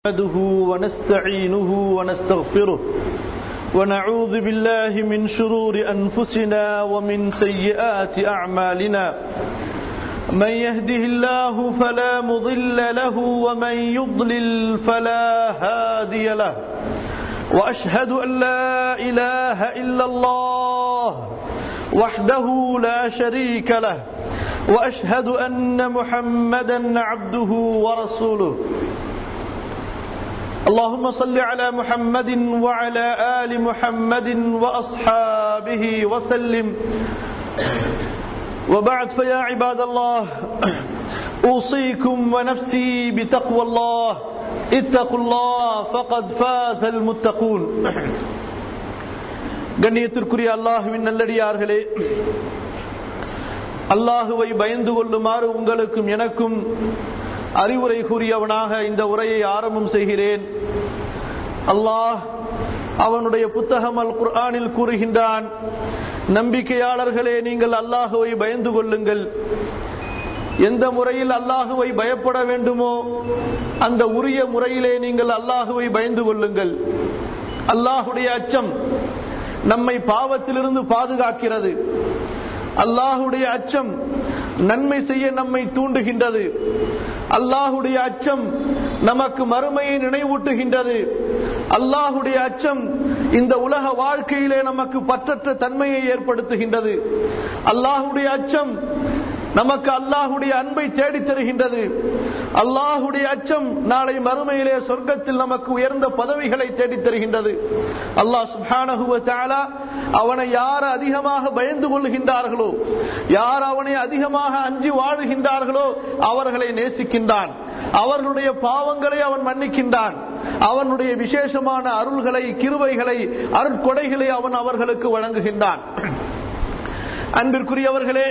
نحمده ونستعينه ونستغفره ونعوذ بالله من شرور أنفسنا ومن سيئات أعمالنا من يهده الله فلا مضل له ومن يضلل فلا هادي له وأشهد أن لا إله إلا الله وحده لا شريك له وأشهد أن محمدا عبده ورسوله اللهم صل على محمد وعلى آل محمد وأصحابه وسلم وبعد فيا عباد الله أوصيكم ونفسي بتقوى الله اتقوا الله فقد فاز المتقون கண்ணியத்திற்குரிய அல்லாஹுவின் நல்லடியார்களே அல்லாஹுவை பயந்து கொள்ளுமாறு உங்களுக்கும் எனக்கும் அறிவுரை கூறியவனாக இந்த உரையை ஆரம்பம் செய்கிறேன் அல்லாஹ் அவனுடைய புத்தகம் அல் குர்ஆனில் கூறுகின்றான் நம்பிக்கையாளர்களே நீங்கள் அல்லாஹுவை பயந்து கொள்ளுங்கள் எந்த முறையில் அல்லாஹுவை பயப்பட வேண்டுமோ அந்த உரிய முறையிலே நீங்கள் அல்லாஹுவை பயந்து கொள்ளுங்கள் அல்லாஹுடைய அச்சம் நம்மை பாவத்திலிருந்து பாதுகாக்கிறது அல்லாஹுடைய அச்சம் நன்மை செய்ய நம்மை தூண்டுகின்றது அல்லாஹுடைய அச்சம் நமக்கு மறுமையை நினைவூட்டுகின்றது அல்லாஹுடைய அச்சம் இந்த உலக வாழ்க்கையிலே நமக்கு பற்றற்ற தன்மையை ஏற்படுத்துகின்றது அல்லாஹுடைய அச்சம் நமக்கு அல்லாஹுடைய அன்பை தேடித் தருகின்றது அல்லாஹுடைய அச்சம் நாளை மறுமையிலே சொர்க்கத்தில் நமக்கு உயர்ந்த பதவிகளை தேடித் தருகின்றது அல்லாஹ் சுப்ஹானஹுவ தஆலா அவனை யார் அதிகமாக பயந்து கொள்கின்றார்களோ யார் அவனை அதிகமாக அஞ்சி வாழுகின்றார்களோ அவர்களை நேசிக்கின்றான் அவர்களுடைய பாவங்களை அவன் மன்னிக்கின்றான் அவனுடைய விசேஷமான அருள்களை கிருவைகளை அருட்கொடைகளை அவன் அவர்களுக்கு வழங்குகின்றான் அன்பிற்குரியவர்களே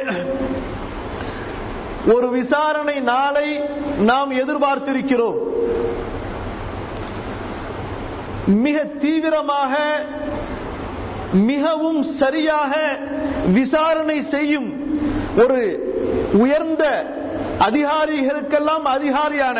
ஒரு விசாரணை நாளை நாம் எதிர்பார்த்திருக்கிறோம் மிக தீவிரமாக மிகவும் சரியாக விசாரணை செய்யும் ஒரு உயர்ந்த அதிகாரிகளுக்கெல்லாம் அதிகாரியான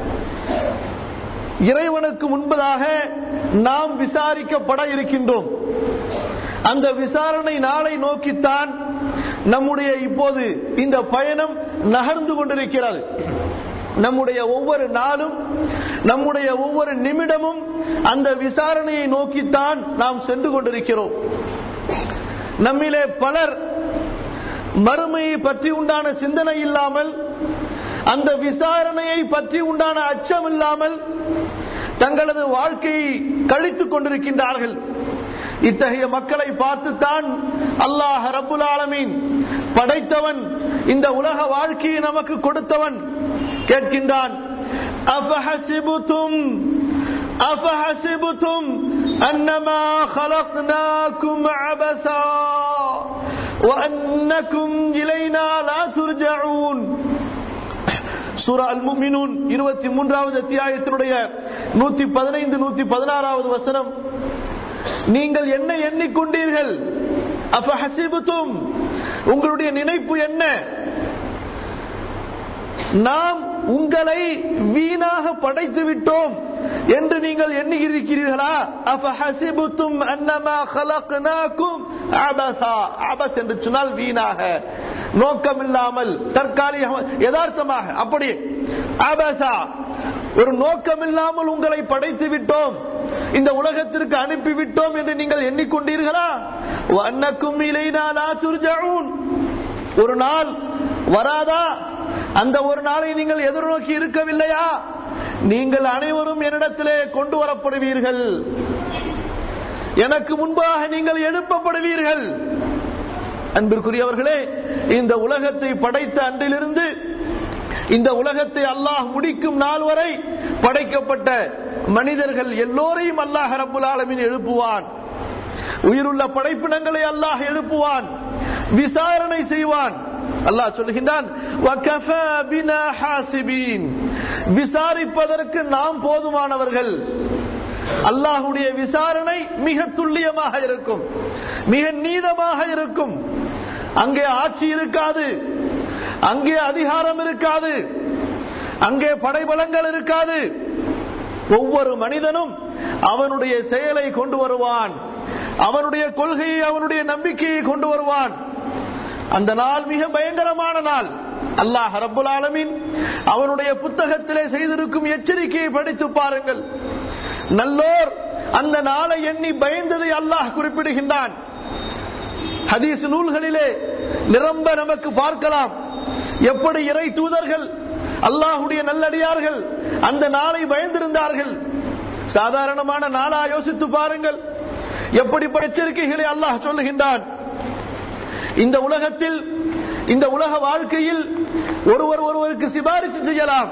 இறைவனுக்கு முன்பதாக நாம் விசாரிக்கப்பட இருக்கின்றோம் அந்த விசாரணை நாளை நோக்கித்தான் நம்முடைய இப்போது இந்த பயணம் நகர்ந்து கொண்டிருக்கிறது நம்முடைய ஒவ்வொரு நாளும் நம்முடைய ஒவ்வொரு நிமிடமும் அந்த விசாரணையை நோக்கித்தான் நாம் சென்று கொண்டிருக்கிறோம் நம்மிலே பலர் மறுமையை பற்றி உண்டான சிந்தனை இல்லாமல் அந்த விசாரணையை பற்றி உண்டான அச்சம் இல்லாமல் தங்களது வாழ்க்கையை கழித்துக் கொண்டிருக்கின்றார்கள் இத்தகைய மக்களை பார்த்துத்தான் அல்லாஹ் ரபுல் ஆலமீன் படைத்தவன் இந்த உலக வாழ்க்கையை நமக்கு கொடுத்தவன் கேட்கின்றான் அஃபஹசிபுதும் அஃபஹசிபுதும் அன்னமா خلقناكم عبثا وأنكم إلينا لا ترجعون சூரா அல் முமினூன் இருபத்தி மூன்றாவது அத்தியாயத்தினுடைய நூத்தி பதினைந்து நூத்தி பதினாறாவது வசனம் நீங்கள் என்ன எண்ணிக்கொண்டீர்கள் அப்ப ஹசிபுத்தும் உங்களுடைய நினைப்பு என்ன நாம் உங்களை வீணாக படைத்து விட்டோம் என்று நீங்கள் எண்ணுகிறீர்களா அப்ப ஹசிபுத்தும் அன்னமா கலக்னாக்கும் அபசா அபஸ் என்று சொன்னால் வீணாக நோக்கம் இல்லாமல் தற்காலிக யதார்த்தமாக அப்படி அபசா ஒரு நோக்கம் இல்லாமல் உங்களை படைத்து விட்டோம் இந்த உலகத்திற்கு அனுப்பிவிட்டோம் என்று நீங்கள் எண்ணிக்கொண்டீர்களா அன்னக்கும் ஒரு நாள் வராதா அந்த ஒரு நாளை நீங்கள் எதிர்நோக்கி இருக்கவில்லையா நீங்கள் அனைவரும் என்னிடத்திலே கொண்டு வரப்படுவீர்கள் எனக்கு முன்பாக நீங்கள் எழுப்பப்படுவீர்கள் அன்பிற்குரியவர்களே இந்த உலகத்தை படைத்த அன்றிலிருந்து இந்த உலகத்தை அல்லாஹ் முடிக்கும் நாள் வரை படைக்கப்பட்ட மனிதர்கள் எல்லோரையும் அல்லாஹ் ரபுல் ஆலமின் எழுப்புவான் உயிருள்ள படைப்பினங்களை அல்லாஹ் எழுப்புவான் விசாரணை செய்வான் அல்லாஹ் சொல்லுகின்றான் விசாரிப்பதற்கு நாம் போதுமானவர்கள் அல்லாஹுடைய விசாரணை மிக துல்லியமாக இருக்கும் மிக நீதமாக இருக்கும் அங்கே ஆட்சி இருக்காது அங்கே அதிகாரம் இருக்காது அங்கே படைபலங்கள் இருக்காது ஒவ்வொரு மனிதனும் அவனுடைய செயலை கொண்டு வருவான் அவனுடைய கொள்கையை அவனுடைய நம்பிக்கையை கொண்டு வருவான் அந்த நாள் மிக பயங்கரமான நாள் அல்லாஹ் ரப்புல் ஆலமீன் அவனுடைய புத்தகத்திலே செய்திருக்கும் எச்சரிக்கையை படித்து பாருங்கள் நல்லோர் அந்த நாளை எண்ணி பயந்ததை அல்லாஹ் குறிப்பிடுகின்றான் ஹதீஸ் நூல்களிலே நிரம்ப நமக்கு பார்க்கலாம் எப்படி இறை தூதர்கள் அல்லாஹுடைய நல்லடியார்கள் அந்த நாளை பயந்திருந்தார்கள் சாதாரணமான நாளா யோசித்து பாருங்கள் எப்படி எச்சரிக்கைகளை அல்லாஹ் சொல்லுகின்றான் இந்த உலகத்தில் இந்த உலக வாழ்க்கையில் ஒருவர் ஒருவருக்கு சிபாரிசு செய்யலாம்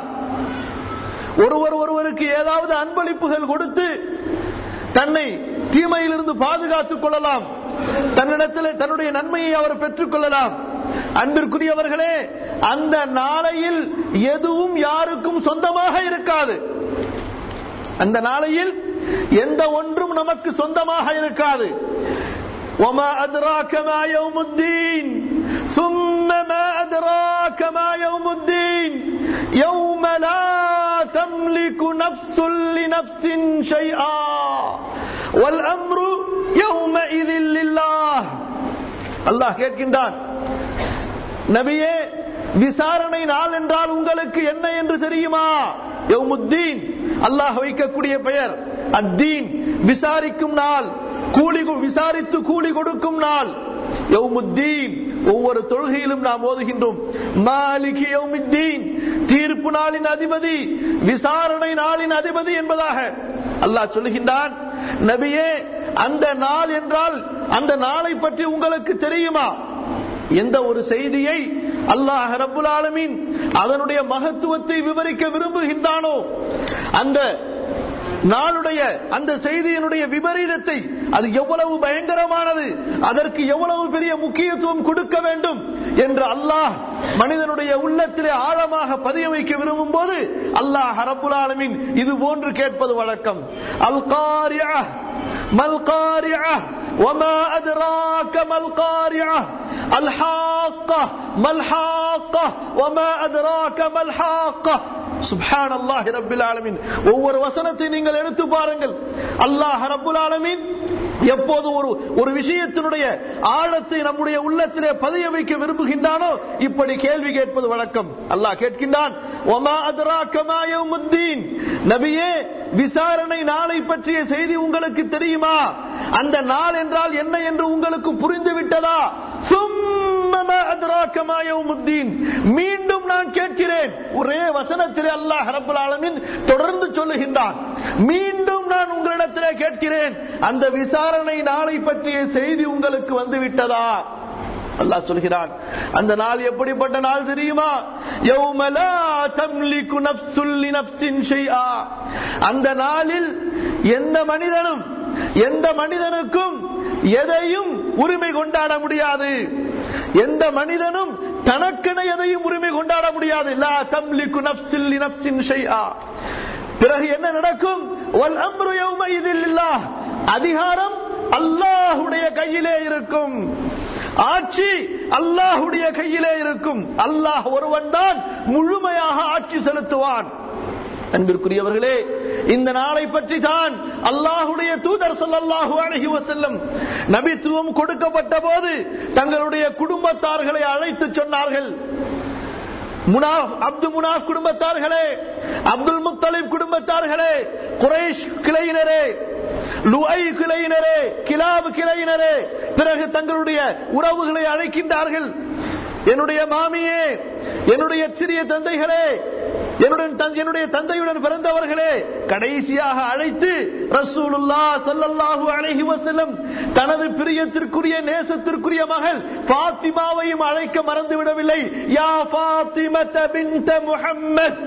ஒருவர் ஒருவருக்கு ஏதாவது அன்பளிப்புகள் கொடுத்து தன்னை தீமையிலிருந்து பாதுகாத்துக் கொள்ளலாம் தன்னிடத்தில் தன்னுடைய நன்மையை அவர் பெற்றுக் கொள்ளலாம் அன்பிற்குரியவர்களே அந்த நாளையில் எதுவும் யாருக்கும் சொந்தமாக இருக்காது அந்த நாளையில் எந்த ஒன்றும் நமக்கு சொந்தமாக இருக்காது وما أدراك ما يوم الدين ثم ما أدراك ما يوم الدين يوم لا تملك نفس لنفس شيئا والأمر يومئذ لله அல்லாஹ் கேட்கின்றான் நபியே விசாரணை நாள் என்றால் உங்களுக்கு என்ன என்று தெரியுமா யௌமுத்தீன் அல்லாஹ் வைக்கக்கூடிய பெயர் அத்தீன் விசாரிக்கும் நாள் கூலி விசாரித்து கூலி கொடுக்கும் நாள் யௌமுத்தீன் ஒவ்வொரு தொழுகையிலும் நாம் ஓதுகின்றோம் மாலிகி யௌமுத்தீன் தீர்ப்பு நாளின் அதிபதி விசாரணை நாளின் அதிபதி என்பதாக அல்லாஹ் சொல்லுகின்றான் நபியே அந்த நாள் என்றால் அந்த நாளை பற்றி உங்களுக்கு தெரியுமா எந்த ஒரு செய்தியை அல்லாஹ் ரப்புல் ஆலமீன் அதனுடைய மகத்துவத்தை விவரிக்க விரும்புகின்றானோ அந்த நாளுடைய அந்த செய்தியினுடைய விபரீதத்தை அது எவ்வளவு பயங்கரமானது அதற்கு எவ்வளவு பெரிய முக்கியத்துவம் கொடுக்க வேண்டும் என்று அல்லாஹ் மனிதனுடைய உள்ளத்திலே ஆழமாக பதிய வைக்க விரும்பும் போது அல்லாஹ் ரப்புல் ஆலமீன் இது போன்று கேட்பது வழக்கம் அல் காரியா மல் காரியா وما أدراك ما القارعة الحاقة ما الحاقة وما أدراك ما الحاقة சுப்ஹான் அல்லாஹ் ரப்பில் ஆலமீன் ஒவ்வொரு வசனத்தை நீங்கள் எடுத்து பாருங்கள் அல்லாஹ் ரப்புல் ஆலமீன் எப்போது ஒரு ஒரு விஷயத்தினுடைய ஆழத்தை நம்முடைய உள்ளத்திலே பதிய வைக்க விரும்புகின்றானோ இப்படி கேள்வி கேட்பது வழக்கம் அல்லாஹ் கேட்கின்றான் ஒமா அதராக மா யௌமுத்தீன் நபியே விசாரணை நாளை பற்றிய செய்தி உங்களுக்கு தெரியுமா அந்த நாள் என்றால் என்ன என்று உங்களுக்கு புரிந்து விட்டதா சும்ம அத்ராக மா யௌமுத்தீன் மீண்டும் நான் கேட்கிறேன் ஒரே வசனத்திலே அல்லாஹ் ரப்பல் ஆலமீன் தொடர்ந்து சொல்லுகின்றான் மீண்டும் நான் உங்களிடத்திலே கேட்கிறேன் அந்த விசாரணை நாளை பற்றிய செய்தி உங்களுக்கு வந்து விட்டதா அல்லாஹ் சொல்கிறான் அந்த நாள் எப்படிப்பட்ட நாள் தெரியுமா யௌம லா தம்லிகு நஃப்சுல் லினஃப்சின் ஷைஆ அந்த நாளில் எந்த மனிதனும் எந்த மனிதனுக்கும் எதையும் உரிமை கொண்டாட முடியாது எந்த மனிதனும் தனக்கென எதையும் உரிமை கொண்டாட முடியாது லா தம்லிகு நஃப்சில் லினஃப்சின் ஷைஆ பிறகு என்ன நடக்கும் வல் அம்ரு யௌமஇதில் லில்லாஹ் அதிகாரம் அல்லாஹ்வுடைய கையிலே இருக்கும் ஆட்சி அல்லாஹுடைய கையிலே இருக்கும் அல்லாஹ் ஒருவன் தான் முழுமையாக ஆட்சி செலுத்துவான் அன்பிற்குரியவர்களே இந்த நாளை பற்றி தான் அல்லாஹுடைய தூதர் சொல்லல்லாஹு அழகி வசல்லம் நபித்துவம் கொடுக்கப்பட்ட போது தங்களுடைய குடும்பத்தார்களை அழைத்து சொன்னார்கள் முனாஃப் அப்து முனாஃப் குடும்பத்தார்களே அப்துல் முத்தலிப் குடும்பத்தார்களே குறைஷ் கிளையினரே லுஐ கிளையினரே கிலாப் கிளையினரே பிறகு தங்களுடைய உறவுகளை அழைக்கின்றார்கள் என்னுடைய மாமியே என்னுடைய சிறிய தந்தைகளே என்னுடன் என்னுடைய தந்தையுடன் பிறந்தவர்களே கடைசியாக அழைத்து ரசூலுல்லா சல்லல்லாஹு அலைஹி வஸல்லம் தனது பிரியத்திற்குரிய நேசத்திற்குரிய மகள் ஃபாத்திமாவையும் அழைக்க மறந்து விடவில்லை யா ஃபாத்திமத பின்த முஹம்மத்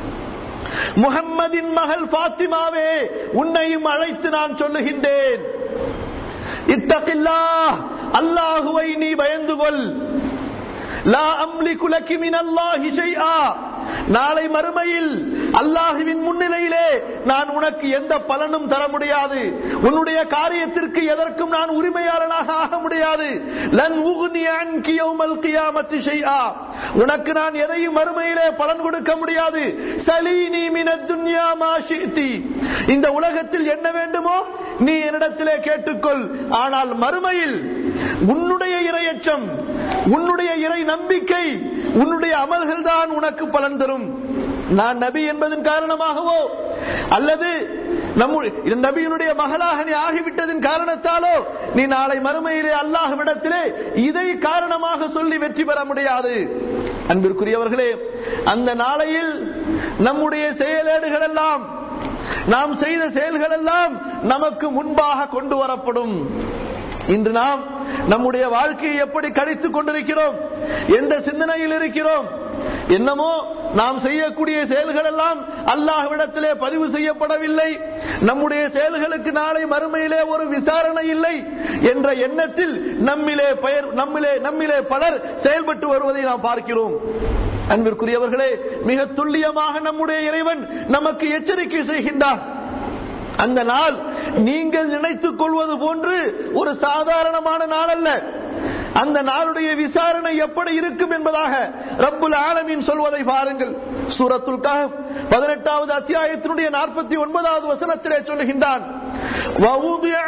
முகம்மதின் மகள் பாத்திமாவே உன்னையும் அழைத்து நான் சொல்லுகின்றேன் இத்தகில்லா அல்லாஹுவை நீ பயந்து கொள் லா அம்லிகு லக்கி மினல்லாஹி ஷைஆ நாளை மறுமையில் அல்லாஹுவின் முன்னிலையிலே நான் உனக்கு எந்த பலனும் தர முடியாது உன்னுடைய காரியத்திற்கு எதற்கும் நான் உரிமையாளனாக ஆக முடியாது லன் உகுனி அன்கி யௌமல் கியாமத்தி ஷைஆ உனக்கு நான் எதையும் மறுமையிலே பலன் கொடுக்க முடியாது சலீனி மினத் துன்யா மா ஷி'தி இந்த உலகத்தில் என்ன வேண்டுமோ நீ என்னிடத்திலே கேட்டுக்கொள் ஆனால் மறுமையில் உன்னுடைய இரையச்சம் உன்னுடைய இறை நம்பிக்கை உன்னுடைய அமல்கள் தான் உனக்கு பலன் தரும் நான் நபி என்பதன் காரணமாகவோ அல்லது நம்முடைய நபியினுடைய மகளாக நீ ஆகிவிட்டதின் காரணத்தாலோ நீ நாளை மறுமையிலே அல்லாஹ்விடத்திலே இதை காரணமாக சொல்லி வெற்றி பெற முடியாது அன்பிற்குரியவர்களே அந்த நாளையில் நம்முடைய செயலேடுகள் எல்லாம் நாம் செய்த செயல்கள் எல்லாம் நமக்கு முன்பாக கொண்டு வரப்படும் இன்று நாம் நம்முடைய வாழ்க்கையை எப்படி கழித்துக் கொண்டிருக்கிறோம் எந்த சிந்தனையில் இருக்கிறோம் என்னமோ நாம் செய்யக்கூடிய செயல்கள் எல்லாம் அல்லாஹ்விடத்திலே பதிவு செய்யப்படவில்லை நம்முடைய செயல்களுக்கு நாளை மறுமையிலே ஒரு விசாரணை இல்லை என்ற எண்ணத்தில் நம்மிலே பெயர் நம்மிலே நம்மிலே பலர் செயல்பட்டு வருவதை நாம் பார்க்கிறோம் அன்பிற்குரியவர்களே மிக துல்லியமாக நம்முடைய இறைவன் நமக்கு எச்சரிக்கை செய்கின்றார் அந்த நாள் நீங்கள் நினைத்துக் கொள்வது போன்று ஒரு சாதாரணமான நாள் அல்ல அந்த நாளுடைய விசாரணை எப்படி இருக்கும் என்பதாக ரப்புல் ஆலமீன் சொல்வதை பாருங்கள் சூரத்துல் கஹப் பதினெட்டாவது அத்தியாயத்தினுடைய நாற்பத்தி ஒன்பதாவது வசனத்திலே சொல்லுகின்றான் وَوُضِعَ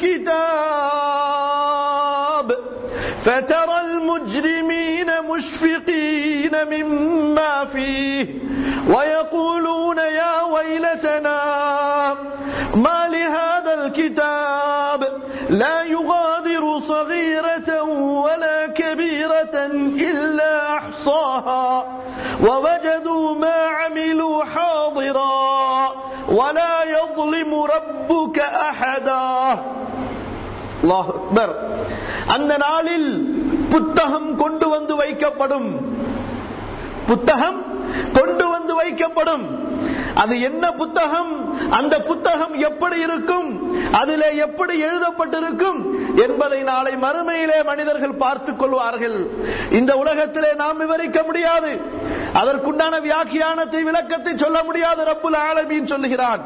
الْكِتَابُ فَتَرَى الْمُجْرِمِينَ مُشْفِقِينَ مِمَّا فِيهِ وَيَقُولُونَ يَا وَيْلَتَنَا ما لهذا الكتاب لا يغادر صغيرة ولا كبيرة إلا أحصاها ووجدوا ما عملوا حاضرا ولا يظلم ربك أحدا الله أكبر அந்த நாளில் புத்தகம் கொண்டு வந்து வைக்கப்படும் புத்தகம் கொண்டு வந்து வைக்கப்படும் அது என்ன புத்தகம் அந்த புத்தகம் எப்படி இருக்கும் அதிலே எப்படி எழுதப்பட்டிருக்கும் என்பதை நாளை மறுமையிலே மனிதர்கள் பார்த்துக் கொள்வார்கள் இந்த உலகத்திலே நாம் விவரிக்க முடியாது அதற்குண்டான வியாக்கியானத்தை விளக்கத்தை சொல்ல முடியாது ரப்புல் ஆலமீன் சொல்லுகிறான்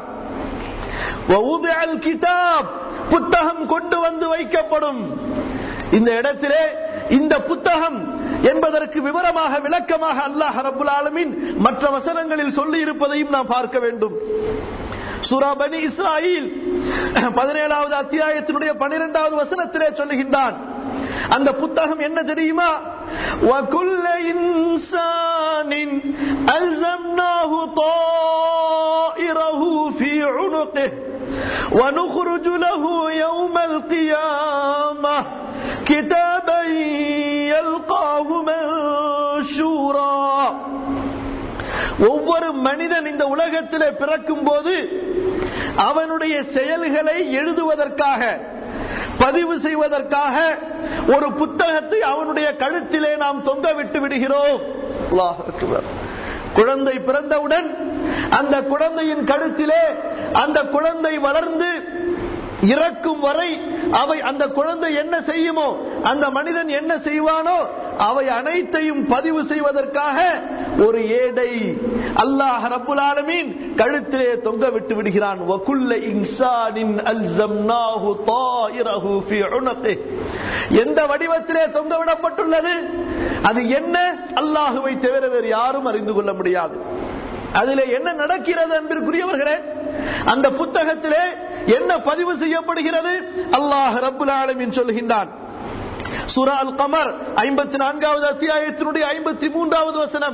கிதாப் புத்தகம் கொண்டு வந்து வைக்கப்படும் இந்த இடத்திலே இந்த புத்தகம் என்பதற்கு விவரமாக விளக்கமாக அல்லாஹ் ரபுல் ஆலமின் மற்ற வசனங்களில் சொல்லி இருப்பதையும் நாம் பார்க்க வேண்டும் சூரா பனி இஸ்ராயில் பதினேழாவது அத்தியாயத்தினுடைய பனிரெண்டாவது வசனத்திலே சொல்லுகின்றான் அந்த புத்தகம் என்ன தெரியுமா وَكُلَّ إِنسَانٍ أَلْزَمْنَاهُ طَائِرَهُ فِي عُنُقِهِ ونخرج له يوم القيامة كتابا يلقاه منشورا ஒவ்வொரு மனிதன் இந்த உலகத்திலே பிறக்கும் போது அவனுடைய செயல்களை எழுதுவதற்காக பதிவு செய்வதற்காக ஒரு புத்தகத்தை அவனுடைய கழுத்திலே நாம் தொங்க விட்டு விடுகிறோம் அல்லாஹ் அக்பர். குழந்தை பிறந்தவுடன் அந்த குழந்தையின் கழுத்திலே அந்த குழந்தை வளர்ந்து இறக்கும் வரை அவை அந்த குழந்தை என்ன செய்யுமோ அந்த மனிதன் என்ன செய்வானோ அவை அனைத்தையும் பதிவு செய்வதற்காக ஒரு ஏடை அல்லாஹ் ரப்புல் ஆலமீன் கழுத்திலே தொங்க விட்டு விடுகிறான் வகுல்ல இன்சானின் அல்சம்னாஹு தாயிரஹு ஃபீ உனகி எந்த வடிவத்திலே தொங்க விடப்பட்டுள்ளது அது என்ன அல்லாஹுவை தவிர வேறு யாரும் அறிந்து கொள்ள முடியாது அதிலே என்ன நடக்கிறது அன்பிற்குரியவர்களே அந்த புத்தகத்திலே என்ன பதிவு செய்யப்படுகிறது அல்லாஹ் ரப்புல் ஆலமீன் சொல்கின்றான் சூரா அல் கமர் ஐம்பத்தி நான்காவது அத்தியாயத்தினுடைய ஐம்பத்தி மூன்றாவது வசனம்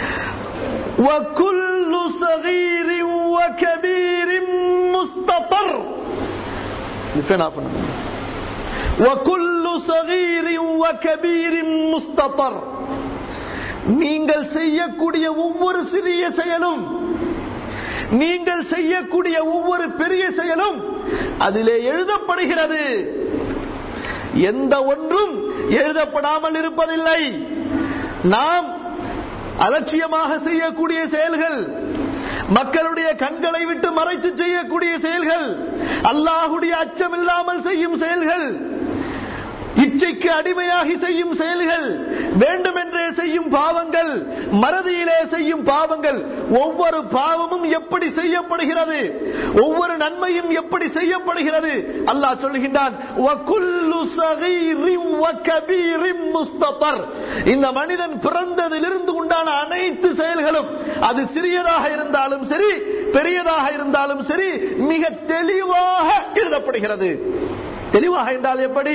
وكل صغير وكبير مستطر وكل صغير وكبير مستطر நீங்கள் செய்யக்கூடிய ஒவ்வொரு சிறிய செயலும் நீங்கள் செய்யக்கூடிய ஒவ்வொரு பெரிய செயலும் அதிலே எழுதப்படுகிறது எந்த ஒன்றும் எழுதப்படாமல் இருப்பதில்லை நாம் அலட்சியமாக செய்யக்கூடிய செயல்கள் மக்களுடைய கண்களை விட்டு மறைத்து செய்யக்கூடிய செயல்கள் அல்லாஹுடைய அச்சம் இல்லாமல் செய்யும் செயல்கள் இச்சைக்கு அடிமையாகி செய்யும் செயல்கள் வேண்டுமென்றே செய்யும் பாவங்கள் மறதியிலே செய்யும் பாவங்கள் ஒவ்வொரு பாவமும் எப்படி செய்யப்படுகிறது ஒவ்வொரு நன்மையும் எப்படி செய்யப்படுகிறது அல்லாஹ் சொல்கின்றான் "வகுல்லு சகீரின் வகபீரின் முஸ்ததர்." இந்த மனிதன் பிறந்ததிலிருந்து உண்டான அனைத்து செயல்களும் அது சிறியதாக இருந்தாலும் சரி பெரியதாக இருந்தாலும் சரி மிக தெளிவாக எழுதப்படுகிறது தெளிவாக என்றால் எப்படி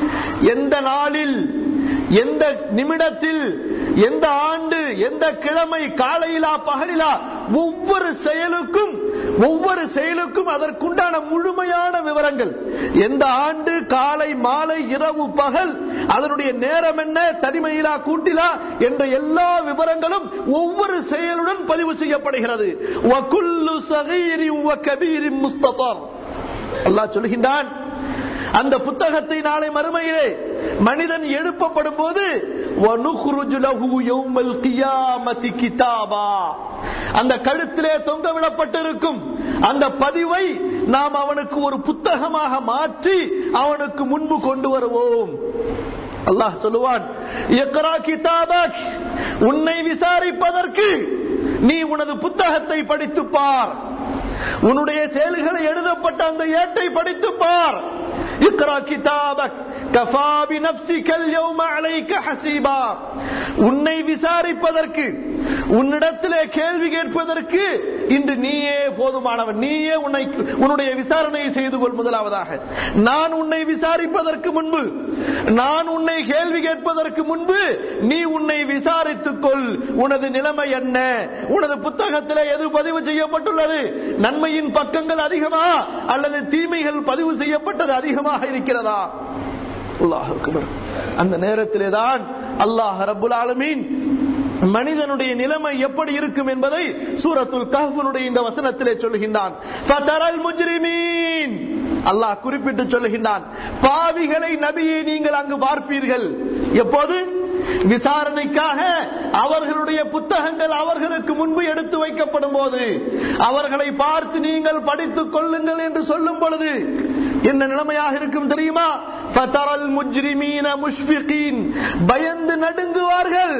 எந்த நாளில் எந்த நிமிடத்தில் எந்த ஆண்டு எந்த கிழமை காலையிலா பகலிலா ஒவ்வொரு செயலுக்கும் ஒவ்வொரு செயலுக்கும் அதற்குண்டான முழுமையான விவரங்கள் எந்த ஆண்டு காலை மாலை இரவு பகல் அதனுடைய நேரம் என்ன தனிமையிலா கூட்டிலா என்ற எல்லா விவரங்களும் ஒவ்வொரு செயலுடன் பதிவு செய்யப்படுகிறது வகுல்லு சகீரின் வகபீரின் முஸ்தபர் அல்லாஹ் சொல்கின்றான் அந்த புத்தகத்தை நாளை மறுமையிலே மனிதன் எழுப்பப்படும் போது وَنُخْرُجُ لَهُ يَوْمَ الْقِيَامَةِ كِتَابًا அந்த கழுத்திலே தொங்கவிடப்பட்டிருக்கும் அந்த பதிவை நாம் அவனுக்கு ஒரு புத்தகமாக மாற்றி அவனுக்கு முன்பு கொண்டு வருவோம் அல்லாஹ் சொல்லுவான் "இக்ரா கிதாபக்." உன்னை விசாரிப்பதற்கு நீ உனது புத்தகத்தை படித்துப் பார் உன்னுடைய செயல்களை எழுதப்பட்ட அந்த ஏட்டை படித்துப் பார் இக்ரா கிதாபக் கஃபா பினப்சிக அல்யௌம அலைக ஹஸீபா உன்னை விசாரிப்பதற்கு உன்னிடத்திலே கேள்வி கேட்பதற்கு இன்று நீயே போதுமானவன் நீயே உன்னை உன்னுடைய விசாரணையை செய்து கொள் முதலாவதாக நான் உன்னை விசாரிப்பதற்கு முன்பு நான் உன்னை கேள்வி கேட்பதற்கு முன்பு நீ உன்னை விசாரித்துக் கொள் உனது நிலைமை என்ன உனது புத்தகத்திலே எது பதிவு செய்யப்பட்டுள்ளது நன்மையின் பக்கங்கள் அதிகமா அல்லது தீமைகள் பதிவு செய்யப்பட்டது அதிகமாக இருக்கிறதா அல்லாஹ் அக்பர். அந்த நேரத்திலே தான் அல்லாஹ் ரப்புல் ஆலமீன் மனிதனுடைய நிலைமை எப்படி இருக்கும் என்பதை சூரத்துல் கஹ்ஃபுனுடைய இந்த வசனத்திலே சொல்கின்றான் ஃபதரல் முஜ்ரிமீன் அல்லாஹ் குறிப்பிட்டு சொல்கின்றான் பாவிகளை நபியை நீங்கள் அங்கு பார்ப்பீர்கள் எப்போது விசாரணைக்காக அவர்களுடைய புத்தகங்கள் அவர்களுக்கு முன்பு எடுத்து வைக்கப்படும் போது அவர்களை பார்த்து நீங்கள் படித்துக் கொள்ளுங்கள் என்று சொல்லும் பொழுது என்ன நிலைமையாக இருக்கும் தெரியுமா ஃபதரல் முஜ்ரிமீன முஷ்ஃபிகீன் பயந்து நடுங்குவார்கள்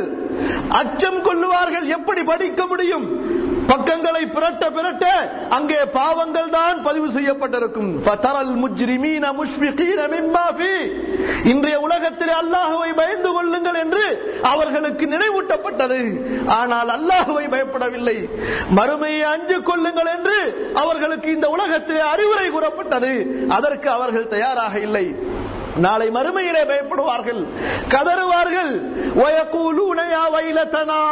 அச்சம் கொள்ளுவார்கள் எப்படி படிக்க முடியும் பக்கங்களை பிரட்ட பிரட்ட அங்கே பாவங்கள் தான் பதிவு செய்யப்பட்டிருக்கும் ஃபதரல் முஜ்ரிமீன முஷ்ஃபிகீன மிம்மா ஃபீ இன்றைய உலகத்தில் அல்லாஹ்வை பயந்து கொள்ளுங்கள் என்று அவர்களுக்கு நினைவூட்டப்பட்டது ஆனால் அல்லாஹ்வை பயப்படவில்லை மறுமையை அஞ்சு கொள்ளுங்கள் என்று அவர்களுக்கு இந்த உலகத்தில் அறிவுரை கூறப்பட்டது அதற்கு அவர்கள் தயாராக இல்லை நாளை மறுமையிலே பயப்படுவார்கள் கதறுவார்கள் وَيَقُولُونَ يَا وَيْلَتَنَا